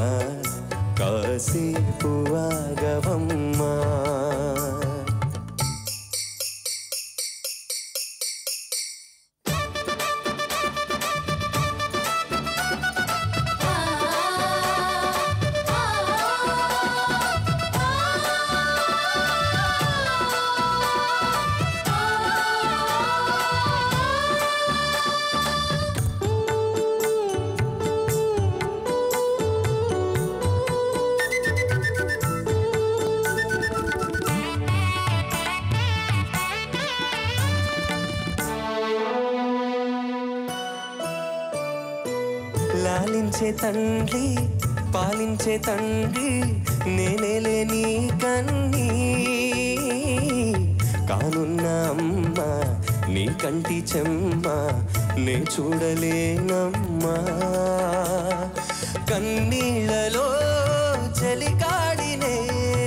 కాసేపు ఆగవమ్మా లాలించే తండ్రి పాలించే తండ్రి నేనేలే నీ కన్నీ కానున్న అమ్మ నీ కంటి చెమ్మ నే చూడలేనమ్మా కన్నీళ్ళలో చలికాడినే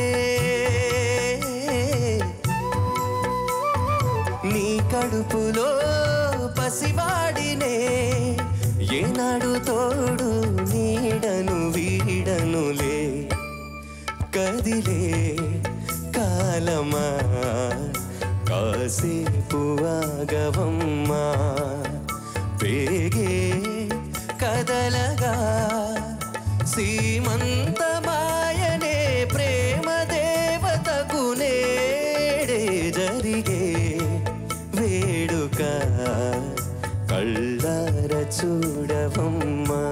నీ కడుపులో పసివాడినే ఏనాడు తోడు నీడను వీడనులే కదిలే కాలమా కాసేపు ఆగవమ్మా పేగే కదలగా సీమంతమాయనే ప్రేమ దేవతకు నేడే జరిగే వేడుక కళ్ళార చూడవమ్మా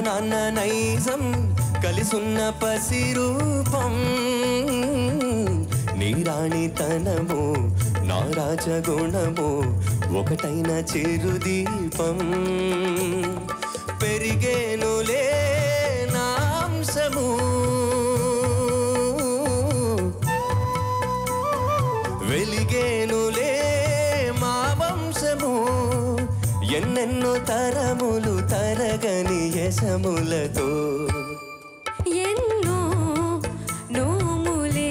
నాన్న నైజం కలిసున్న పసి రూపం నీ రాణితనము నా రాజగుణము ఒకటైన చిరుదీపం పెరిగేనులే నాంశము వెలిగేనులే మా వంశము ఎన్నెన్నో తరములు తరగని యశములతో ఎన్నో నోములే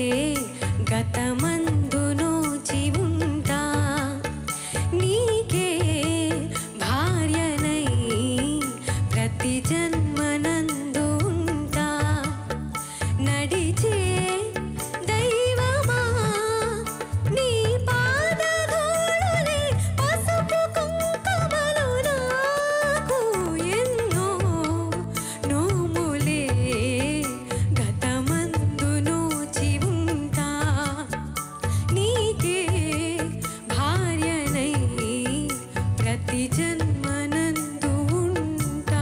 గతమందు నోచి ఉంటా నీకే భార్యనై ప్రతి జన్మనందు ఉంటా నడిచే దైవమా నీ పాదధూళులే పసుపు కుంకుమలు నాకు ఎన్నో నోములే గతమందు నోచి ఉంటా నీకే భార్యనై ప్రతి జన్మనందు ఉంటా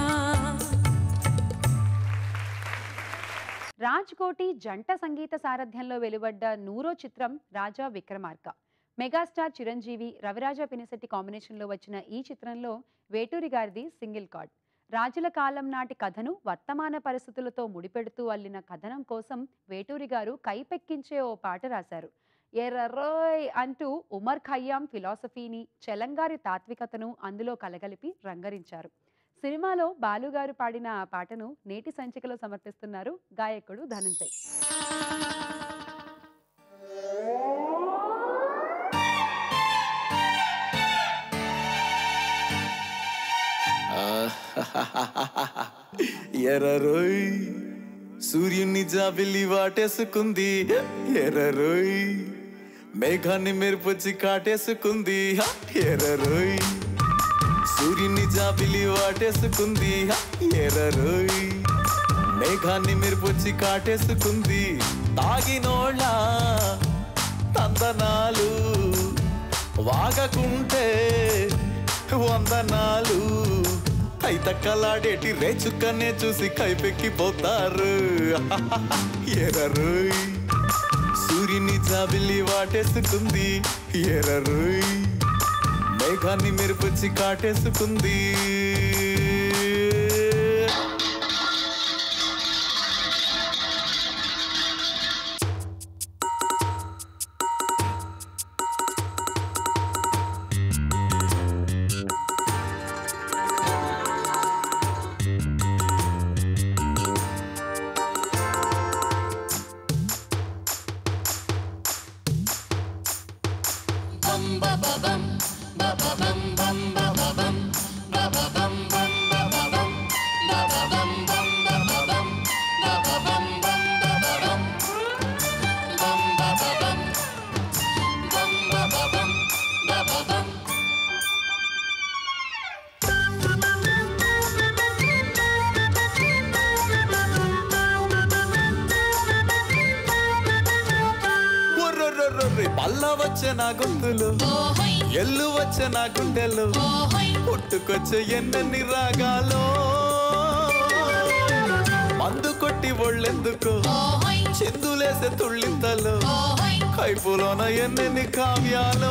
రాజ్ కోటి జంట సంగీత సారథ్యంలో వెలువడ్డ నూరో చిత్రం రాజా విక్రమార్క మెగాస్టార్ చిరంజీవి రవిరాజ పినిశెట్టి కాంబినేషన్లో వచ్చిన ఈ చిత్రంలో వేటూరి గారిది సింగిల్ కార్డ్ రాజుల కాలం నాటి కథను వర్తమాన పరిస్థితులతో ముడిపెడుతూ అల్లిన కథనం కోసం వేటూరి గారు కైపెక్కించే ఓ పాట రాశారు ఎర్రరోయ్ అంటూ ఉమర్ ఖయ్యాం ఫిలాసఫీని చెలంగారి తాత్వికతను అందులో కలగలిపి రంగరించారు సినిమాలో బాలుగారు పాడిన ఆ పాటను నేటి సంచికలో సమర్పిస్తున్నారు గాయకుడు ధనంజయ్ ఎర్రరోయ్ సూర్యుని జాబిల్లి వాటేసుకుంది ఎర్రరోయ్ మేఘాన్ని మెరుపొచ్చి కాటేసుకుంది హ! ఎర్రరోయ్ సూర్యుని జాబిలి వాటేసుకుంది హ! ఎర్రరోయ్ మేఘాన్ని మెరుపొచ్చి కాటేసుకుంది తాగినోళ్ళ తందనాలు వాగకుంటే వందనాలు కైతక్కలాడేటి రేచుక్కనే చూసి కైపెక్కిపోతారు ఎర్రరోయ్ సూర్యుని జాబిల్లి వాటేసుకుంది ఎర్రరోయ్ మేఘాన్ని మెరుపొచ్చి కాటేసుకుంది ఒర్రొర్రొర్రొర్రి పల్ల వచ్చే నా గొంతులు ఎల్లు వచ్చే నా గుండెలు పుట్టుకొచ్చే ఎన్నెన్ని రాగాలో మందు కొట్టి ఒళ్ళెందుకు చిందులేసే తుళ్ళింతలు కైపులోన ఎన్నెన్ని కావ్యాలో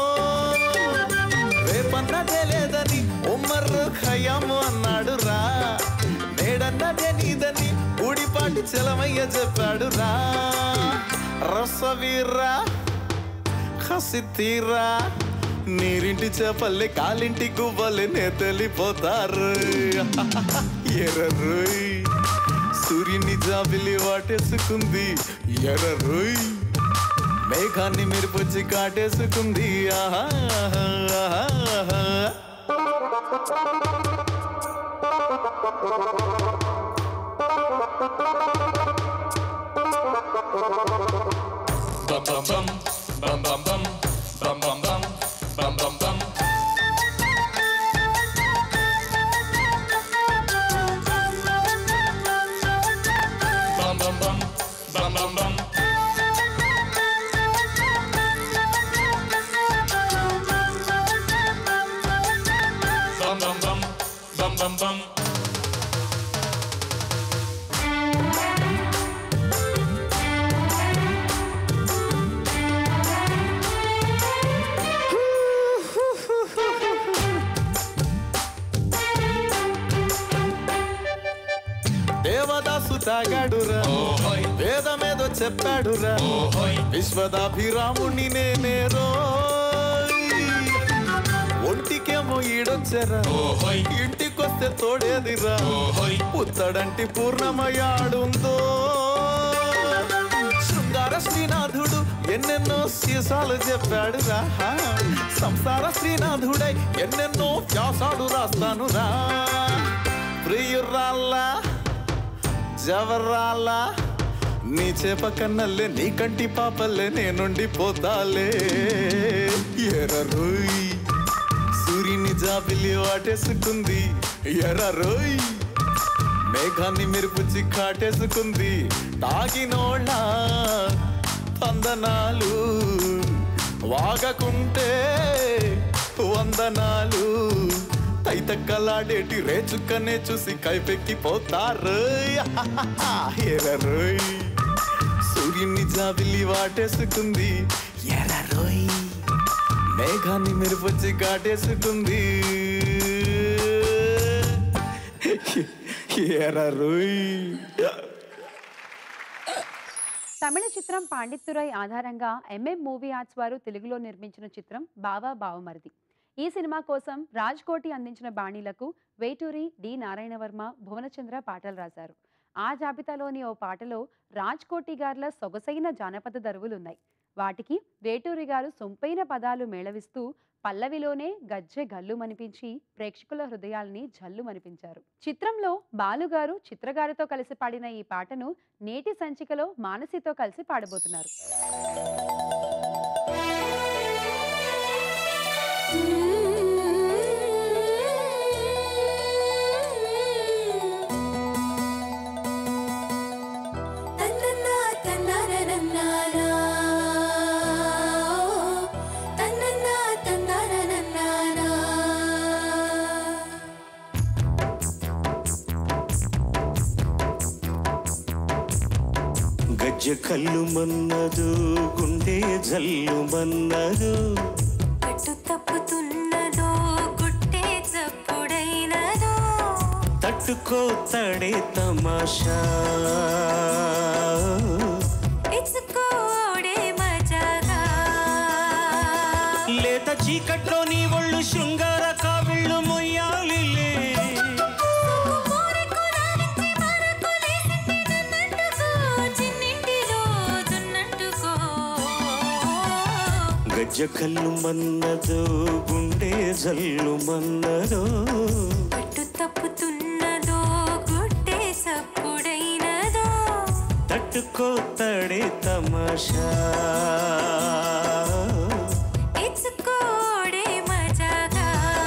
రేపన్నదే లేదని ఉమ్మర్రు ఖయాము అన్నాడు రా నేడన్నదే నీదని ఊడిపాటి చెలమయ్య చెప్పాడు రా రసవీర్రా కసి తీరా నీరింటి చేపల్లి కాలింటి గువ్వలి నే తెలిపోతారు ఎర్రరోయ్ సూర్యుని జాబిలి వాటేసుకుంది ఎర్రరోయ్ మేఘాన్ని మెరుపొచ్చి కాటేసుకుంది ఆహా ఆహా, ఆహా. దేవదాసు తాగాడురా వేదమేదో చెప్పాడురా విశ్వదాభిరాముణ్ణి నేనే ఒంటికేమో ఈడొచ్చారా ఇంటికొస్తే తోడేదిరా పుత్తడంటి పూర్ణమయాడుందో శృంగార శ్రీనాథుడు ఎన్నెన్నో సీసాలు చెప్పాడు రా సంసార శ్రీనాథుడై ఎన్నెన్నో వ్యాసాలు రాస్తాను రా ప్రియురాల్లా జవరాల్లా నీ చేప కన్నల్లే నీ కంటి పాపల్లే నేనుండి పోతాలే ఎర్రరోయ్ సూర్యుని జాబిలి వాటేసుకుంది ఎర్రరోయ్ మేఘాన్ని మెరుపుచ్చి కాటేసుకుంది తాగినోళ్ళ వందనాలు వాగకుంటే వందనాలు తైతక్కలాడేటి రేచుక్కనే చూసి కైపెక్కిపోతారు ఎర్రరోయ్ సూర్యుని జాబిలి వాటేసుకుంది ఎర్రరోయ్ మేఘాన్ని మెరుపొచ్చి కాటేసుకుంది ఎర్రరోయ్ తమిళ చిత్రం పాండిత్తురై ఆధారంగా ఎంఎం మూవీ ఆర్ట్స్ వారు తెలుగులో నిర్మించిన చిత్రం బావా బావమరిది ఈ సినిమా కోసం రాజ్ కోటి అందించిన బాణీలకు వేటూరి డి నారాయణవర్మ భువనచంద్ర పాటలు రాశారు ఆ జాబితాలోని ఓ పాటలో రాజ్ కోటి గార్ల సొగసైన జానపద దరువులున్నాయి వాటికి వేటూరి గారు సొంపైన పదాలు మేళవిస్తూ పల్లవిలోనే గజ్జె గల్లుమనిపించి ప్రేక్షకుల హృదయాల్ని జల్లుమనిపించారు చిత్రంలో బాలుగారు చిత్రగారితో కలిసి పాడిన ఈ పాటను నేటి సంచికలో మానసితో కలిసి పాడబోతున్నారు తన్నన్నా తన్నారనన్నానా తన్నన్నా తన్నారనన్నానా గజ్జ కల్లు మన్నదు గుండె జల్లు మన్నదు కట్టు తప్పుతున్నదో గుట్టే చప్పుడైనదో తట్టుకో తడే తమాషా ఇచ్చుకోడే మజాగా లేత చీకట్లో నీ ఒళ్ళు శృంగార కావిళ్ళు మొయ్యాలిలే కోరికు నారించి మరకు లేసింది నన్నంటుకో చిన్నింటిలో దున్నంటుకో గజ్జ కల్లు మన్నదు గుండె జల్లు మన్నదో పట్టు తప్పుతున్నదో గుట్టే సప్పుడైనదో తట్టుకో తడే తమాషా ఇచ్చుకోడే మజాగా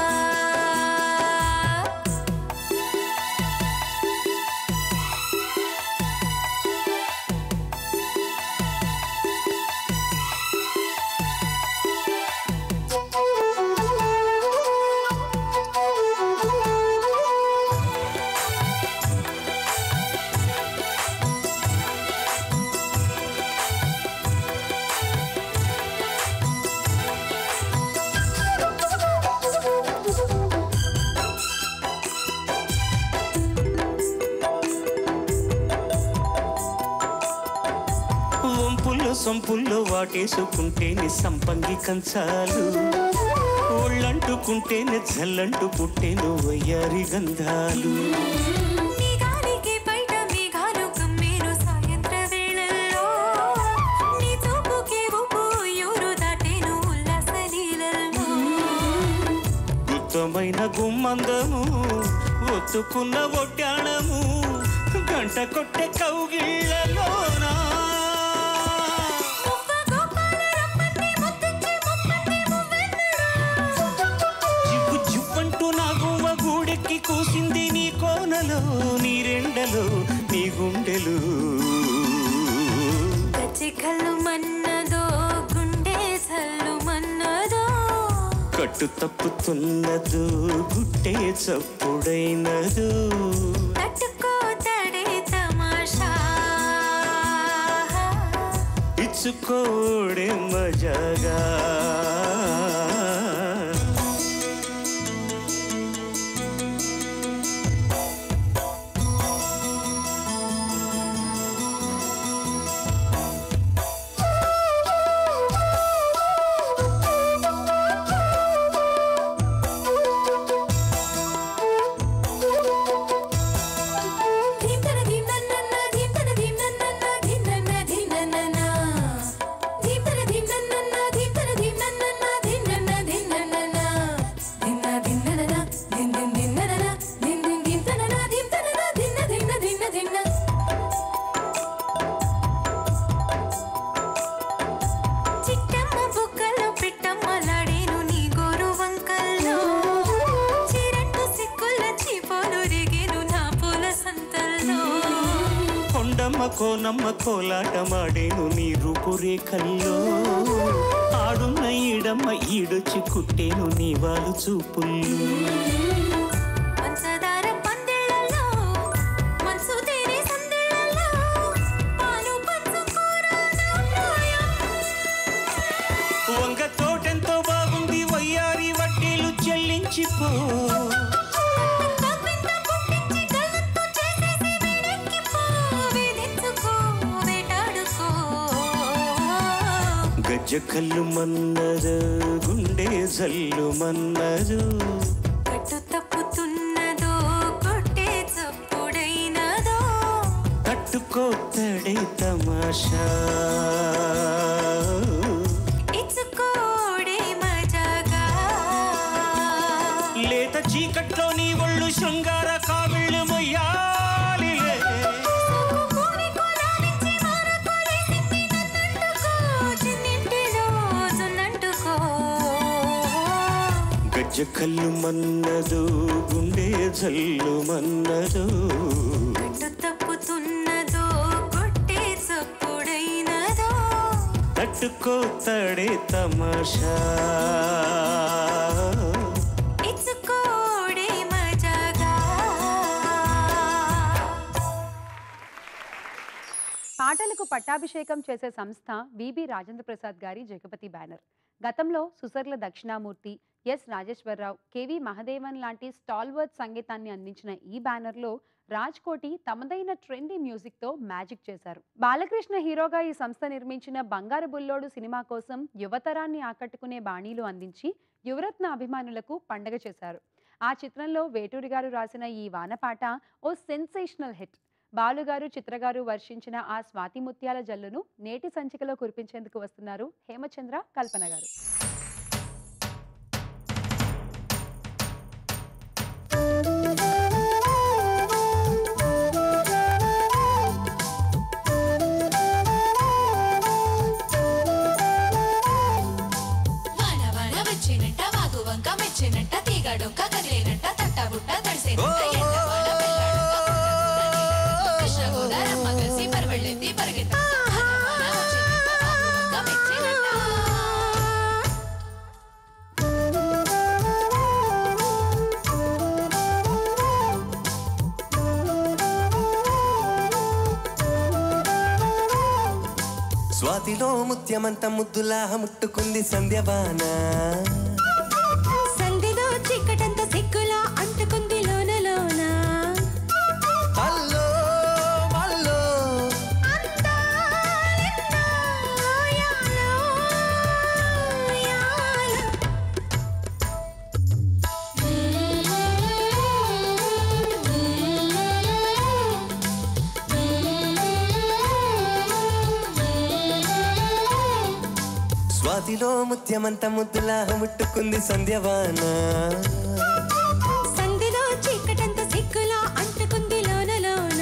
వంపుల్లో సొంపుల్లో వాటేసుకుంటేనే సంపంగి కంచాలు ఒళ్ళంటుకుంటేనే జల్లంటు పుట్టేను వయ్యారి గంధాలు నీ గాలికి బయట మేఘాలు కమ్మేరు సాయంత్ర వేళల్లో నీ చూపుకి ఊపు యూరు దాటేను ఉల్లాస లీలల్లో గుత్తమైన గుమ్మందము ఒత్తుకున్న ఒడ్డాణము గంట కొట్టే కౌగిళ్ళలోనా మువ్వ గోపాల రమ్మని ముద్దించి ముప్పటి మువ్వెన్నడా జివ్వు జివ్వంటూ నా గువ్వ గూడెక్కి కూసింది నీ కోనలో నీ రెండలో నీ గుండెలు గచ్చి కళ్ళు మన్నదో గుండె సల్లు మన్నదో కట్టు తప్పుతున్నదు గుట్టే చప్పుడైనదు తట్టుకో తడే తమాషా ఇచ్చుకోడే మజాగా కొండమ్మ కోనమ్మ కోలాటమాడేను నీ రూపురేఖల్లో ఆడున్న ఈడమ్మ ఈడొచ్చి కుట్టేను నీ వాళ్ళు చూపుల్లో పంచదార పందిళ్ళలో మనసు తేనె సందిళ్ళలో పాలు పంచుకోర నా ప్రాయం వంగ తోటెంతో బాగుంది వయ్యారి వడ్డీలు చెల్లించిపో కవ్వింత పుట్టించి గల్లంతు చేసేసి వేడెక్కిపో వేధించుకో వేటాడుకో గజ్జ కళ్ళు మన్నరు గుండె జల్లు మన్నరు కట్టు తప్పుతున్నదో కొట్టే చప్పుడైనదో తట్టుకోతడే తమాషా ఇచ్చుకోడే మజాగా లేత చీకట్లో నీ ఒళ్ళు శృంగార కావిళ్ళు మొయ్యాలిలే కోరి కోలాలించి మారకోలేసింది నన్నంటుకో చిన్నింటిలో జున్నంటుకో గజ్జ కళ్ళు మన్నదు గుండె జల్లు మన్నదు కట్టు తప్పుతున్నదో కొట్టే చప్పుడైనదో తట్టుకోతడే తమాషా ఇచ్చుకోడే మజాగా పాటలకు పట్టాభిషేకం చేసే సంస్థ విబి రాజేంద్ర ప్రసాద్ గారి జగపతి బ్యానర్ గతంలో సుసర్ల దక్షిణామూర్తి ఎస్ రాజేశ్వరరావు కెవి మహదేవన్ లాంటి స్టాల్వర్డ్ సంగీతాన్ని అందించిన ఈ బ్యానర్లో రాజ్ కోటి తమదైన ట్రెండీ మ్యూజిక్తో మ్యాజిక్ చేశారు బాలకృష్ణ హీరోగా ఈ సంస్థ నిర్మించిన బంగారు బుల్లోడు సినిమా కోసం యువతరాన్ని ఆకట్టుకునే బాణీలు అందించి యువరత్న అభిమానులకు పండగ చేశారు ఆ చిత్రంలో వేటూరి గారు రాసిన ఈ వానపాట ఓ సెన్సేషనల్ హిట్ బాలుగారు చిత్రగారు వర్షించిన ఆ స్వాతి ముత్యాల జల్లును నేటి సంచికలో కురిపించేందుకు వస్తున్నారు హేమచంద్ర కల్పన గారు వాన వాన వచ్చినట్ట వాగు వంక మెచ్చినట్ట తీగ డొంక కదిలినట్ట తట్ట బుట్ట తడిసేనట్ట ఎండ వాన పెళ్ళాడక కృష్ణ గోదారమ్మ కలిసి పరవళ్ళెత్తి పరిగెత్త వాన వచ్చినట్ట వాగు వంక మెచ్చినట్ట స్వాతిలో ముత్యమంత ముద్దులా ముట్టుకుంది సంధ్యవాన సంధిలో చీకటంత సిగ్గులా అంటుకుంది లోన లోన హల్లో మల్లో అందాలెన్నో యాలో, యాలో. స్వాతిలో ముత్యమంత ముద్దులా ముట్టుకుంది సంధ్యవాన సంధిలో చీకటంత సిగ్గులా అంటుకుంది లోన లోన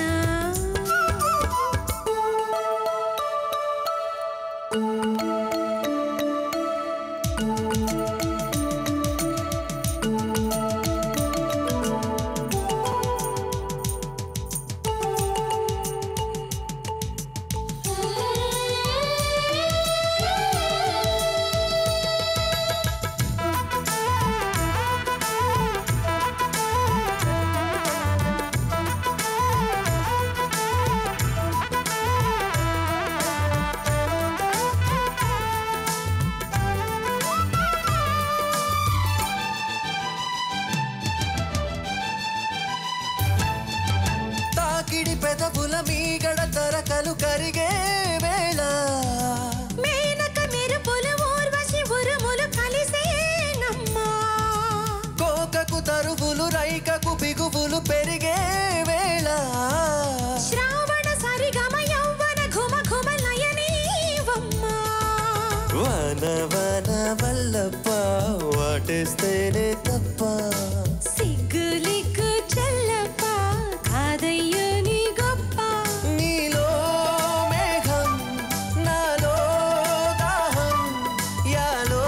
తాకిడి పెదవుల మీగడ తరకలు కరిగే వేళ మేనక మెరుపులు ఊర్వశి ఉరుములు కలిసేనమ్మా కోకకు తరువులు రైకకు బిగువులు పెరిగే వేళ శ్రావణ సరిగమ యౌవన ఘుమ ఘుమ లయనీవమ్మా వాన వాన వల్లప్ప వాటేస్తేనే తప్ప సిగ్గులిగ్గు చెల్లప్ప కాదయ్యో నీ గొప్ప నీలో మేఘం నాలో దాహం యాలో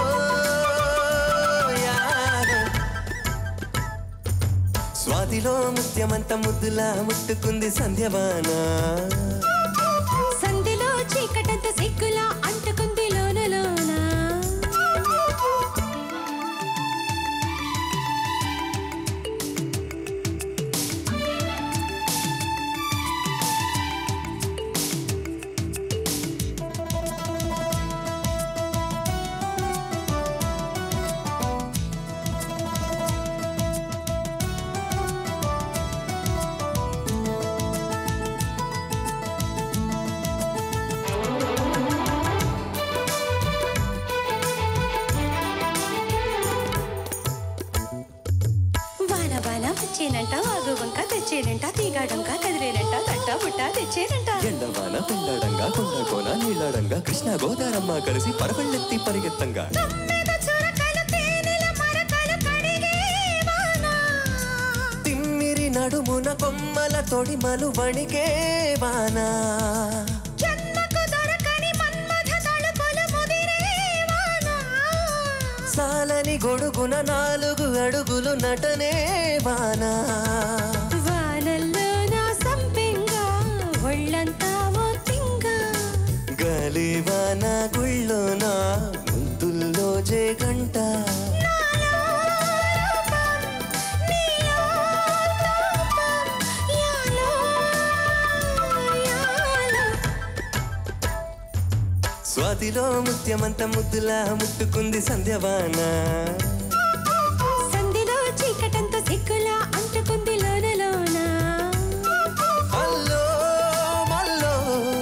యాలో స్వాతిలో ముత్యమంత ముద్దులా ముట్టుకుంది సంధ్యవాన పాట తెచ్చేనంట ఎండవాన పెండడంగా కొండ కోన నీళ్ళడంగా కృష్ణ గోదారమ్మ కలిసి పరవళ్ళెత్తి పరిగెత్తంగా మీద చురకలు తేనెల మరకలు కడిగే వాన తిమ్మిరి నడుమున కొమ్మల తొడిమలు వణికే వానా జన్మకు దొరకని మన్మథ తలుపులు ముదిరే వాన సాలని గొడుగున నాలుగు అడుగులు నటనే వానా వానల్లో నా సంపెంగా ఒళ్ళంతా ఓతింగా గాలివాన గుళ్ళోన ముందుల్లో జే గంట నాలో రూపం నీలో తాపం యాలో యాలో స్వాతిలో ముత్యమంత ముద్దులా ముట్టుకుంది సంధ్యవాన సంధిలో చీకటంతో సిగ్గులా అంటుకుంది లోన లోన అల్లో మల్లో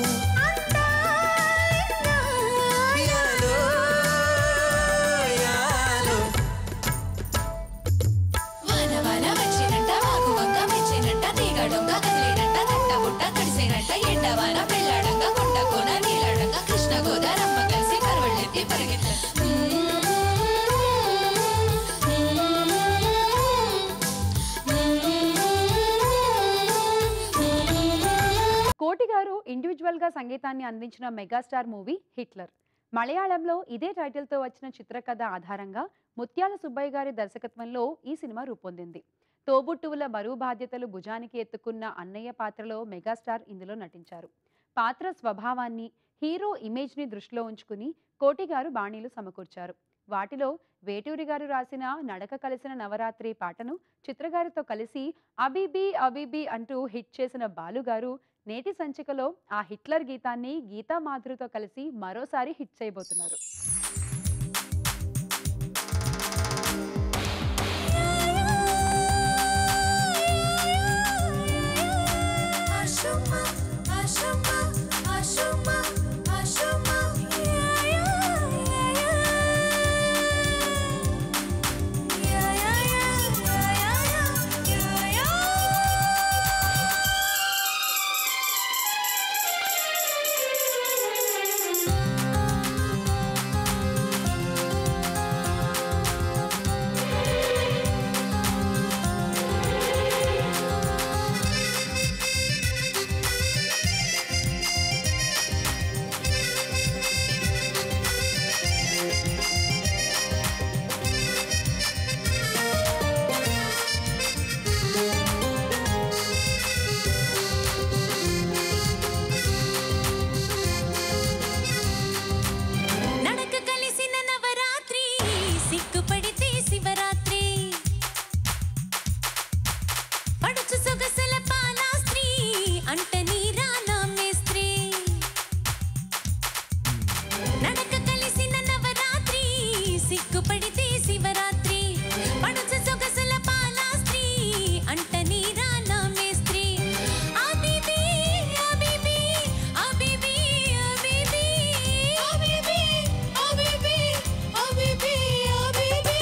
యాలో యాలో వాన వాన వచ్చినంట వాగు వంక మెచ్చినంట తీగడొంగ కదిలేనంట తట్ట బుట్ట తడిసేనంట ఎండ వాన పెళ్ళాడంగా కొండ కోన నీలాడంగా కృష్ణ గోదారమ్మ కలిసి పరవళ్ళెత్తి పరిగెత్త కోటి గారు ఇండివిజువల్ గా సంగీతాన్ని అందించిన మెగాస్టార్ మూవీ హిట్లర్ మలయాళంలో ఇదే టైటిల్తో వచ్చిన చిత్రకథ ఆధారంగా ముత్యాల సుబ్బయ్య గారి దర్శకత్వంలో ఈ సినిమా రూపొందింది తోబుట్టువుల బరువు బాధ్యతలు భుజానికి ఎత్తుకున్న అన్నయ్య పాత్రలో మెగాస్టార్ ఇందులో నటించారు పాత్ర స్వభావాన్ని హీరో ఇమేజ్ని దృష్టిలో ఉంచుకుని కోటి గారు బాణీలు సమకూర్చారు వాటిలో వేటూరి గారు రాసిన నడక కలిసిన నవరాత్రి పాటను చిత్రగారితో కలిసి అబీబీ అబీబీ అంటూ హిట్ చేసిన బాలుగారు నేటి సంచికలో ఆ హిట్లర్ గీతాన్ని గీతా మాధురితో కలిసి మరోసారి హిట్ చేయబోతున్నారు ఆషుమా ఆషుమా ఆషుమా ఆషుమా యా యా యా యా యా యా యా యా నడక కలిసిన నవరాత్రి సిగ్గుపడితే శివరాత్రి పడుచు సొగసుల పాలాస్త్రీ అంట నీరా మేస్త్రీ నడక కలిసిన నవరాత్రి సిగ్గుపడితే శివరాత్రి పడుచు సొగసుల పాలాస్త్రీ అంట నీరా మేస్త్రీ అబీబీ అబీబీ అబీబీ అబీబీ అబీబీ అబీబీ అబీబీ అబీబీ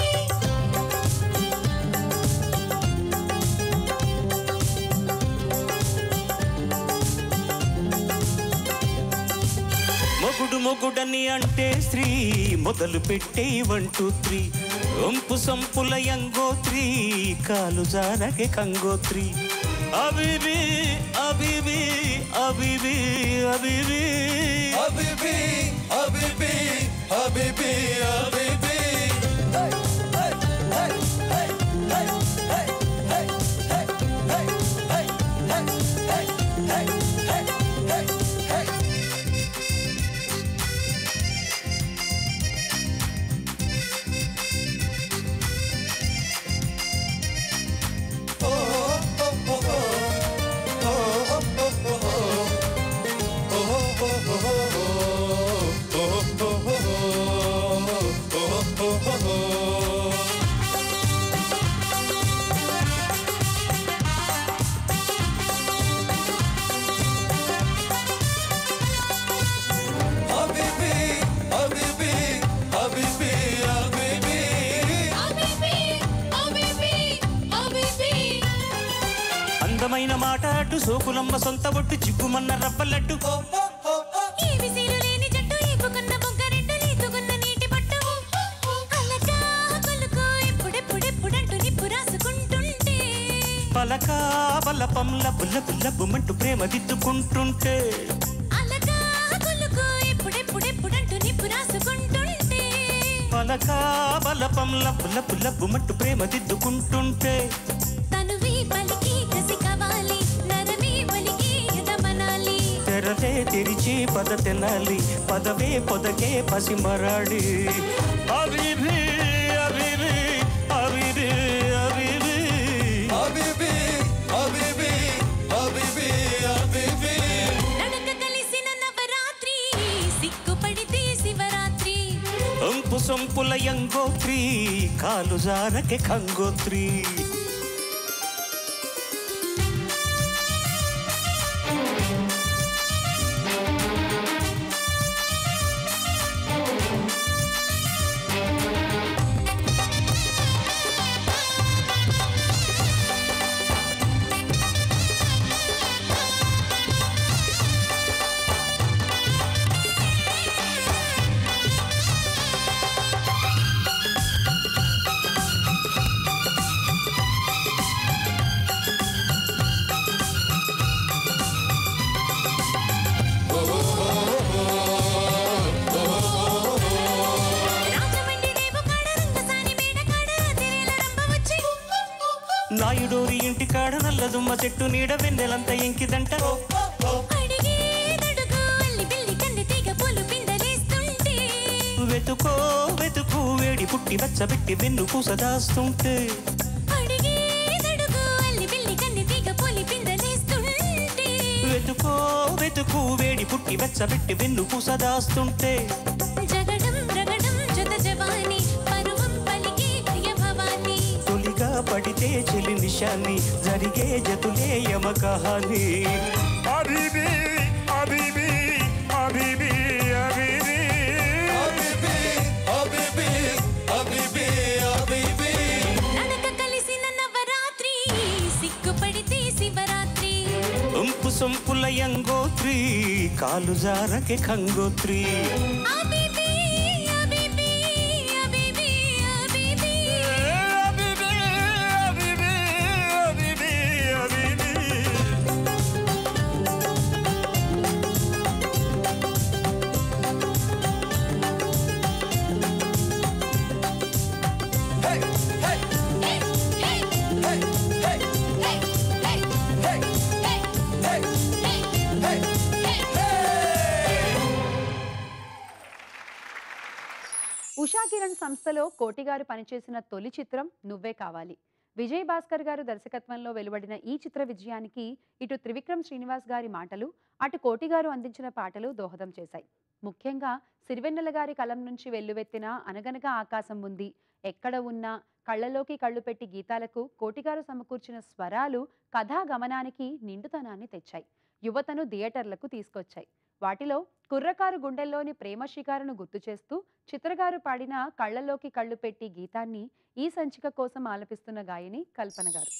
మొగుడు మొగుడని అంటే స్త్రీ మొదలు పెట్టే వన్ టూ త్రీ ఒంపు సంపుల యంగోత్రి కాలు జారకే కంగోత్రి అబిబి అబిబి అబిబి అబిబి అబిబి అబిబి అబిబి అబిబి మాట అడ్డు సోకులమ్మ సొంత ఒట్టు చిక్కుమన్న రవ్వలడ్డు ఈ విసిరు లేని జట్టు ఈపుకున్న బొగ్గ రెండు లీతుకున్న నీటి పట్టు అలకా కొలుకో ఎప్పుడెప్పుడెప్పుడంటూ నిప్పు రాసుకుంటుంటే పలక బలపంల పుల్ల పుల్ల బుమ్మంటూ ప్రేమ దిద్దుకుంటుంటే అలకా కొలుకో ఎప్పుడెప్పుడెప్పుడంటూ నిప్పు రాసుకుంటుంటే పలక బలపంల పుల్ల పుల్ల బుమ్మంటూ ప్రేమ దిద్దుకుంటుంటే తనువి పలికి కసి కవాలి నరమి పలికి ఎదమనాలి తెరలే తెరిచి పద తెనాలి పదవే పొదకే పసిమరాడి అభిభి అభిభి అభిభి అభిభి అబిబి అబిబి అబిబి అబిబి నడక కలిసిన నవరాత్రి సిగ్గుపడితే శివరాత్రి అంపు సొంపుల యంగోత్రి కాలు జారకే కంగోత్రి రాజమండ్రి రేవు కాడ రంగసాని మేడ కాడ తిరేల రంభ వచ్చి నాయుడోరి ఇంటి కాడ నల్లదుమ్మ చెట్టు నీడ వెన్నెలంత ఎంకిదంట అడిగేదడుగు అల్లి బిల్లి కన్నె తీగ పూలు పిందలేస్తుంటే వెతుకో వెతుకు వేడి పుట్టి వెచ్చబెట్టి వెన్ను పూస దాస్తుంటే అడిగేదడుగు అల్లి బిల్లి కన్నె తీగ పూలి పిందలేస్తుంటే వెతుకో వెతుకు వేడి పుట్టి వెచ్చబెట్టి వెన్ను పూస దాస్తుంటే జగడం రగడం జత జవాని పరువం పలికి ప్రియ భవాని తొలిగా పడితే చెలి నిశాని జరిగే జతులే యమ కహాని అభిబి అభిబి అభిబి అభిబి అబిబి అబిబి అబిబి అబిబి నడక కలిసిన నవరాత్రి సిగ్గుపడితే శివరాత్రి ఉంపు సొంపుల యంగోత్రి కాలు జారకే కంగోత్రి అబిబి అబిబి అబిబి అబిబి అభిబి అభిబి అభిబి అభిబి హే హే హే హే హే హే హే హే హే హే హే హే హే హే ఉషా కిరణ్ సంస్థలో కోటి గారు పనిచేసిన తొలి చిత్రం నువ్వే కావాలి విజయ్ భాస్కర్ గారు దర్శకత్వంలో వెలువడిన ఈ చిత్ర విజయానికి ఇటు త్రివిక్రమ్ శ్రీనివాస్ గారి మాటలు అటు కోటి గారు అందించిన పాటలు దోహదం చేశాయి ముఖ్యంగా సిరివెన్నెల గారి కలం నుంచి వెల్లువెత్తిన అనగనగా ఆకాశం ఉంది ఎక్కడ ఉన్నా కళ్ళలోకి కళ్ళు పెట్టి గీతాలకు కోటిగారు సమకూర్చిన స్వరాలు కథా గమనానికి నిండుతనాన్ని తెచ్చాయి యువతను థియేటర్లకు తీసుకొచ్చాయి వాటిలో కుర్రకారు గుండెల్లోని ప్రేమ శిఖారును గుర్తు చేస్తూ చిత్రగారు పాడిన కళ్ళలోకి కళ్ళు పెట్టి గీతాన్ని ఈ సంచిక కోసం ఆలపిస్తున్న గాయని కల్పన గారు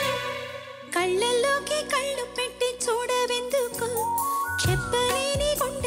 కళ్ళల్లోకి కళ్ళు పెట్టి చూడవెందుకు చెప్పలేని గుండె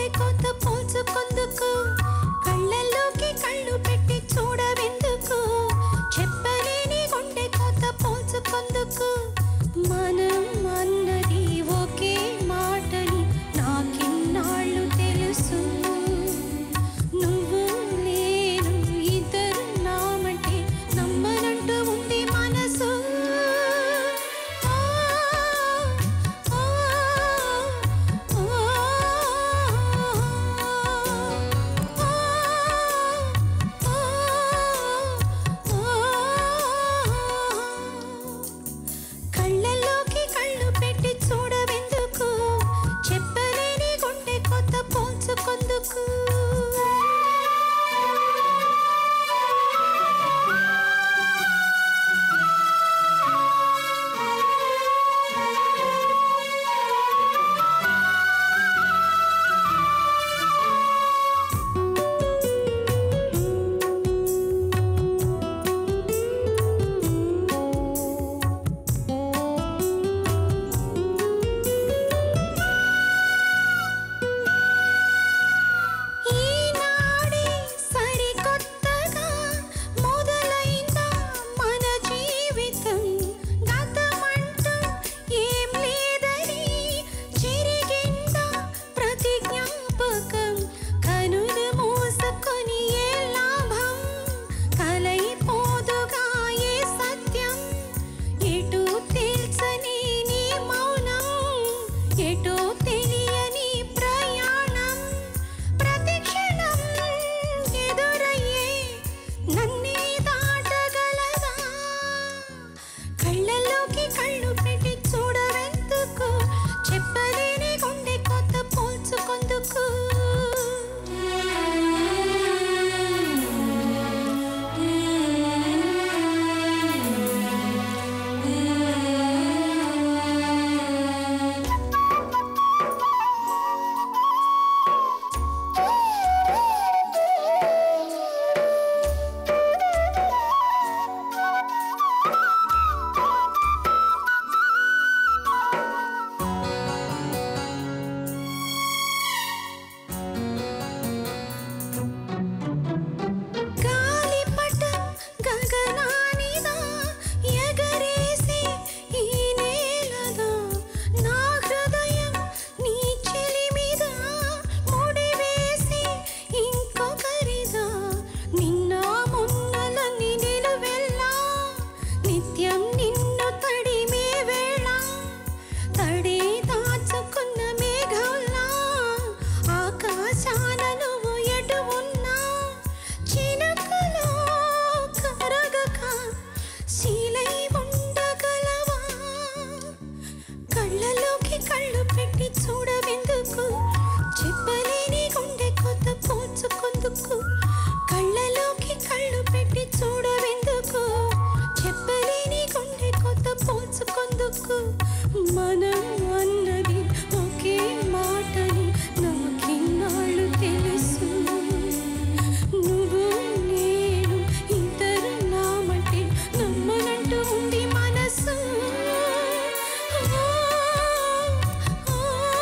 మనసు మనం అన్నది ఒకే మాటని నాకిన్నాళ్ళు తెలుసు నువ్వు నేను ఇద్దరు నామంటే నమ్మనంటూ ఉంది మనసు ఆ, ఆ,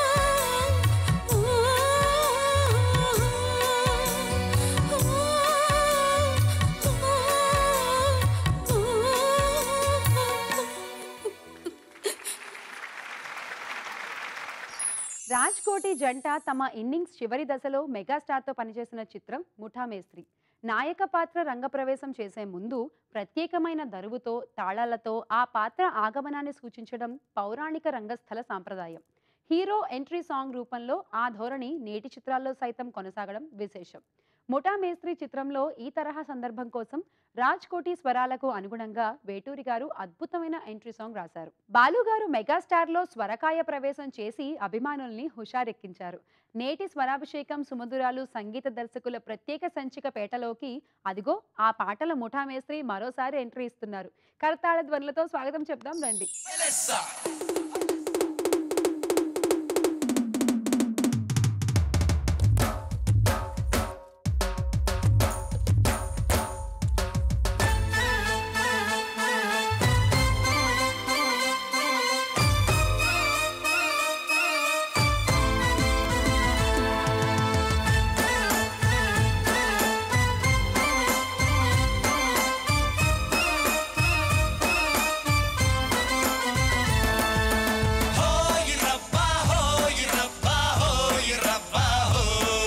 రాజ్ కోటి జంట తమ ఇన్నింగ్స్ చివరి దశలో మెగాస్టార్తో పనిచేసిన చిత్రం ముఠా మేస్త్రి నాయక పాత్ర రంగప్రవేశం చేసే ముందు ప్రత్యేకమైన దరువుతో తాళాలతో ఆ పాత్ర ఆగమనాన్ని సూచించడం పౌరాణిక రంగస్థల సాంప్రదాయం హీరో ఎంట్రీ సాంగ్ రూపంలో ఆ ధోరణి నేటి చిత్రాల్లో సైతం కొనసాగడం విశేషం ముఠా మేస్త్రి చిత్రంలో ఈ తరహా సందర్భం కోసం రాజ్ కోటి స్వరాలకు అనుగుణంగా వేటూరి గారు అద్భుతమైన ఎంట్రీ సాంగ్ రాశారు బాలు గారు మెగాస్టార్లో స్వరకాయ ప్రవేశం చేసి అభిమానుల్ని హుషారెక్కించారు నేటి స్వరాభిషేకం సుమధురాలు సంగీత దర్శకుల ప్రత్యేక సంచిక పేటలోకి అదిగో ఆ పాటల ముఠా మేస్త్రి మరోసారి ఎంట్రీ ఇస్తున్నారు కరతాళ ధ్వనులతో స్వాగతం చెప్దాం రండి హోయ్ రబ్బా హోయ్ రబ్బా హోయ్ రబ్బా హో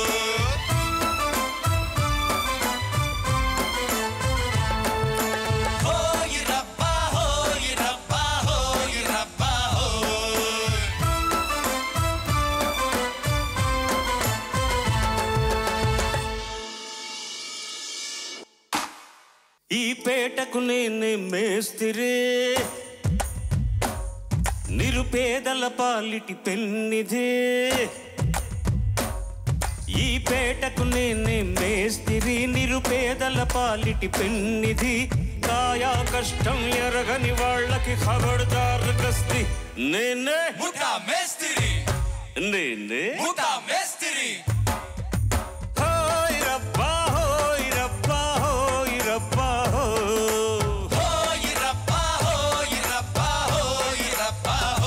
హోయ్ రబ్బా హోయ్ రబ్బా హోయ్ రబ్బా హో ఈ పేటకు నేనే మేస్తిరే నిరుపేదల పాలిటి పెన్నిదే ఈ పేటకు నేనే మేస్తిరి నిరుపేదల పాలిటి పెన్నిధి కాయా కష్టం ఎరగని వాళ్ళకి ఖబర్దార్ గస్తి నేనే ముఠా మేస్త్రి నేనే ముఠా మేస్త్రి హోయ్ రబ్బా హోయ్ రబ్బా హోయ్ రబ్బా హో హోయ్ రబ్బా హోయ్ రబ్బా హోయ్ రబ్బా హో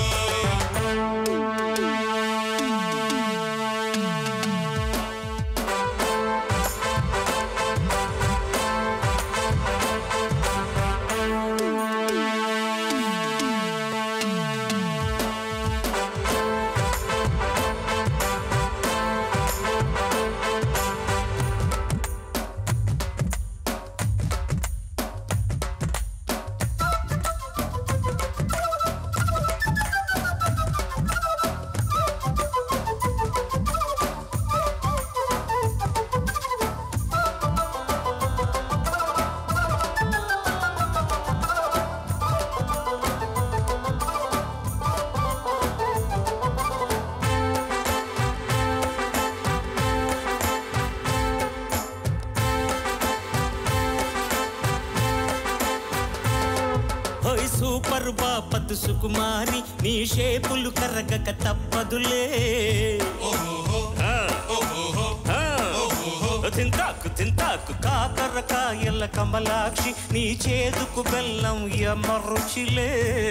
హోయ్ సూపర్ బాపత్ సుకుమారి నీ షేపులు కరగక తప్పదులే ఆ, ఆ, తింటాకు తింటాకు కాకరకాయల కమలాక్షి నీ చేదుకు బెల్లం ఎమరుచిలే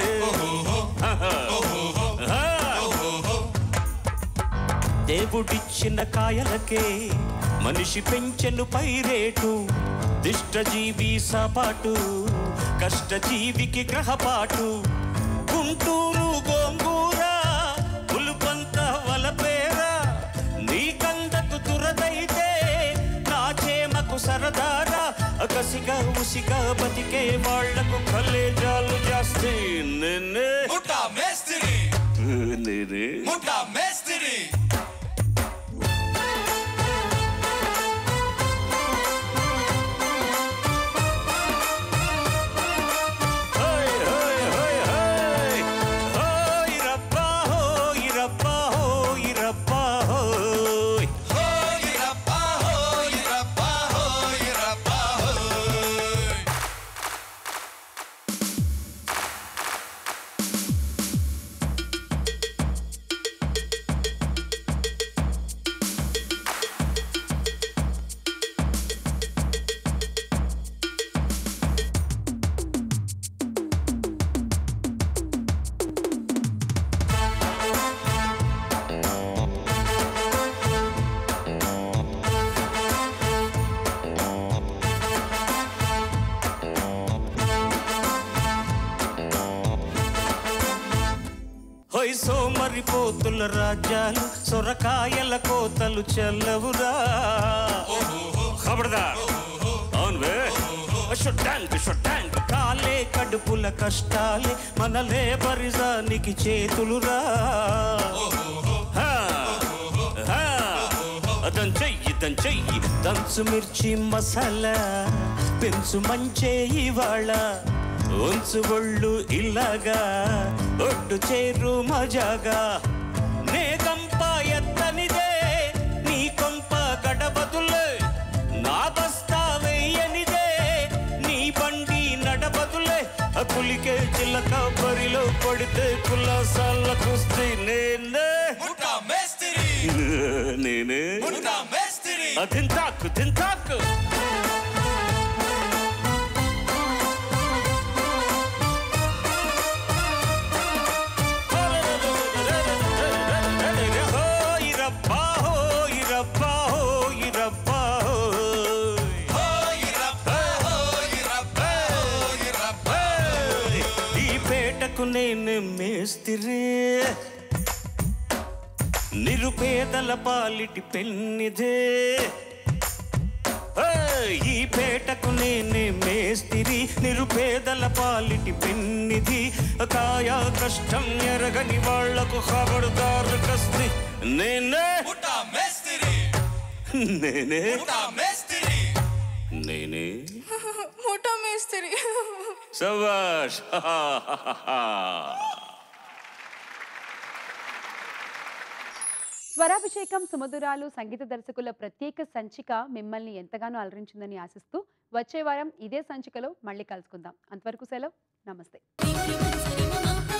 ఆ, దేవుడిచ్చిన కాయలకే మనిషి పెంచెను పైరేటు దిష్టజీవి సపాటు కష్టజీవికి గ్రహపాటు గుంటూరు గోంగూర పులుపంత వలపేర నీ కందకు దురదైతే నా చేమకు సరదారా కసిగా ఉసిగా బతికే వాళ్లకు కలేజాలు జాస్తి నేనే ముఠా మేస్త్రి నేనే ముఠా మేస్త్రి హోయ్ హోయ్ హోయ్ హోయ్ హోయ్ రబ్బా హోయ్ రబ్బా హోయ్ రబ్బా హోయ్ హోయ్ రబ్బా హోయ్ రబ్బా హోయ్ రబ్బా హోయ్ సోమరిపోతుల రాజ్యాలు సొరకాయల కోతలు చల్లవురా ఖబర్దార్ అవును బే షొట్టాంక్ షొట్టాంక్ కాలే కడుపుల కష్టాలే మన లేబరిజానికి చేతులురా హా, హా, అదం చెయ్యి దం చెయ్యి దంచు మిర్చి మసాలా పెంచు మంచే ఇవాళ ఉంచు ఒళ్ళు ఇలాగా ఒడ్డు చేరు మజాగా నే కంప ఎత్తనిదే నీ కొంప గడబదులే నా బస్తా వెయ్యనిదే నీ బండి నడబదులే ఆ పులికే చిల్లక బరిలో పడితే కులాసాల కుస్తీ నేనే ముఠా మేస్తిరి నేనే ముఠా మేస్తిరి ఆ తింటాకు తింటాకు హోయ్ రబ్బా హోయ్ రబ్బా హోయ్ రబ్బా హోయ్ హోయ్ రబ్బా హోయ్ రబ్బా హోయ్ రబ్బా ఈ పేటకు నేను మేస్తిరి నిరుపేదల పాలిటి పెన్నిదే ఏయ్, ఈ పేటకు నేనే మేస్తిరి నిరుపేదల పాలిటి పెన్నిది కాయా కష్టం ఎరగని వాళ్లకు ఖబర్దారు కస్తి నేనే ముఠా మేస్తిరి నేనే ముఠా మేస్తిరి నేనే ముఠా మేస్త్రి సబాష్ స్వరాభిషేకం సుమధురాలు సంగీత దర్శకుల ప్రత్యేక సంచిక మిమ్మల్ని ఎంతగానో అలరించిందని ఆశిస్తూ వచ్చే వారం ఇదే సంచికలో మళ్ళీ కలుసుకుందాం అంతవరకు సెలవు నమస్తే సరి మమ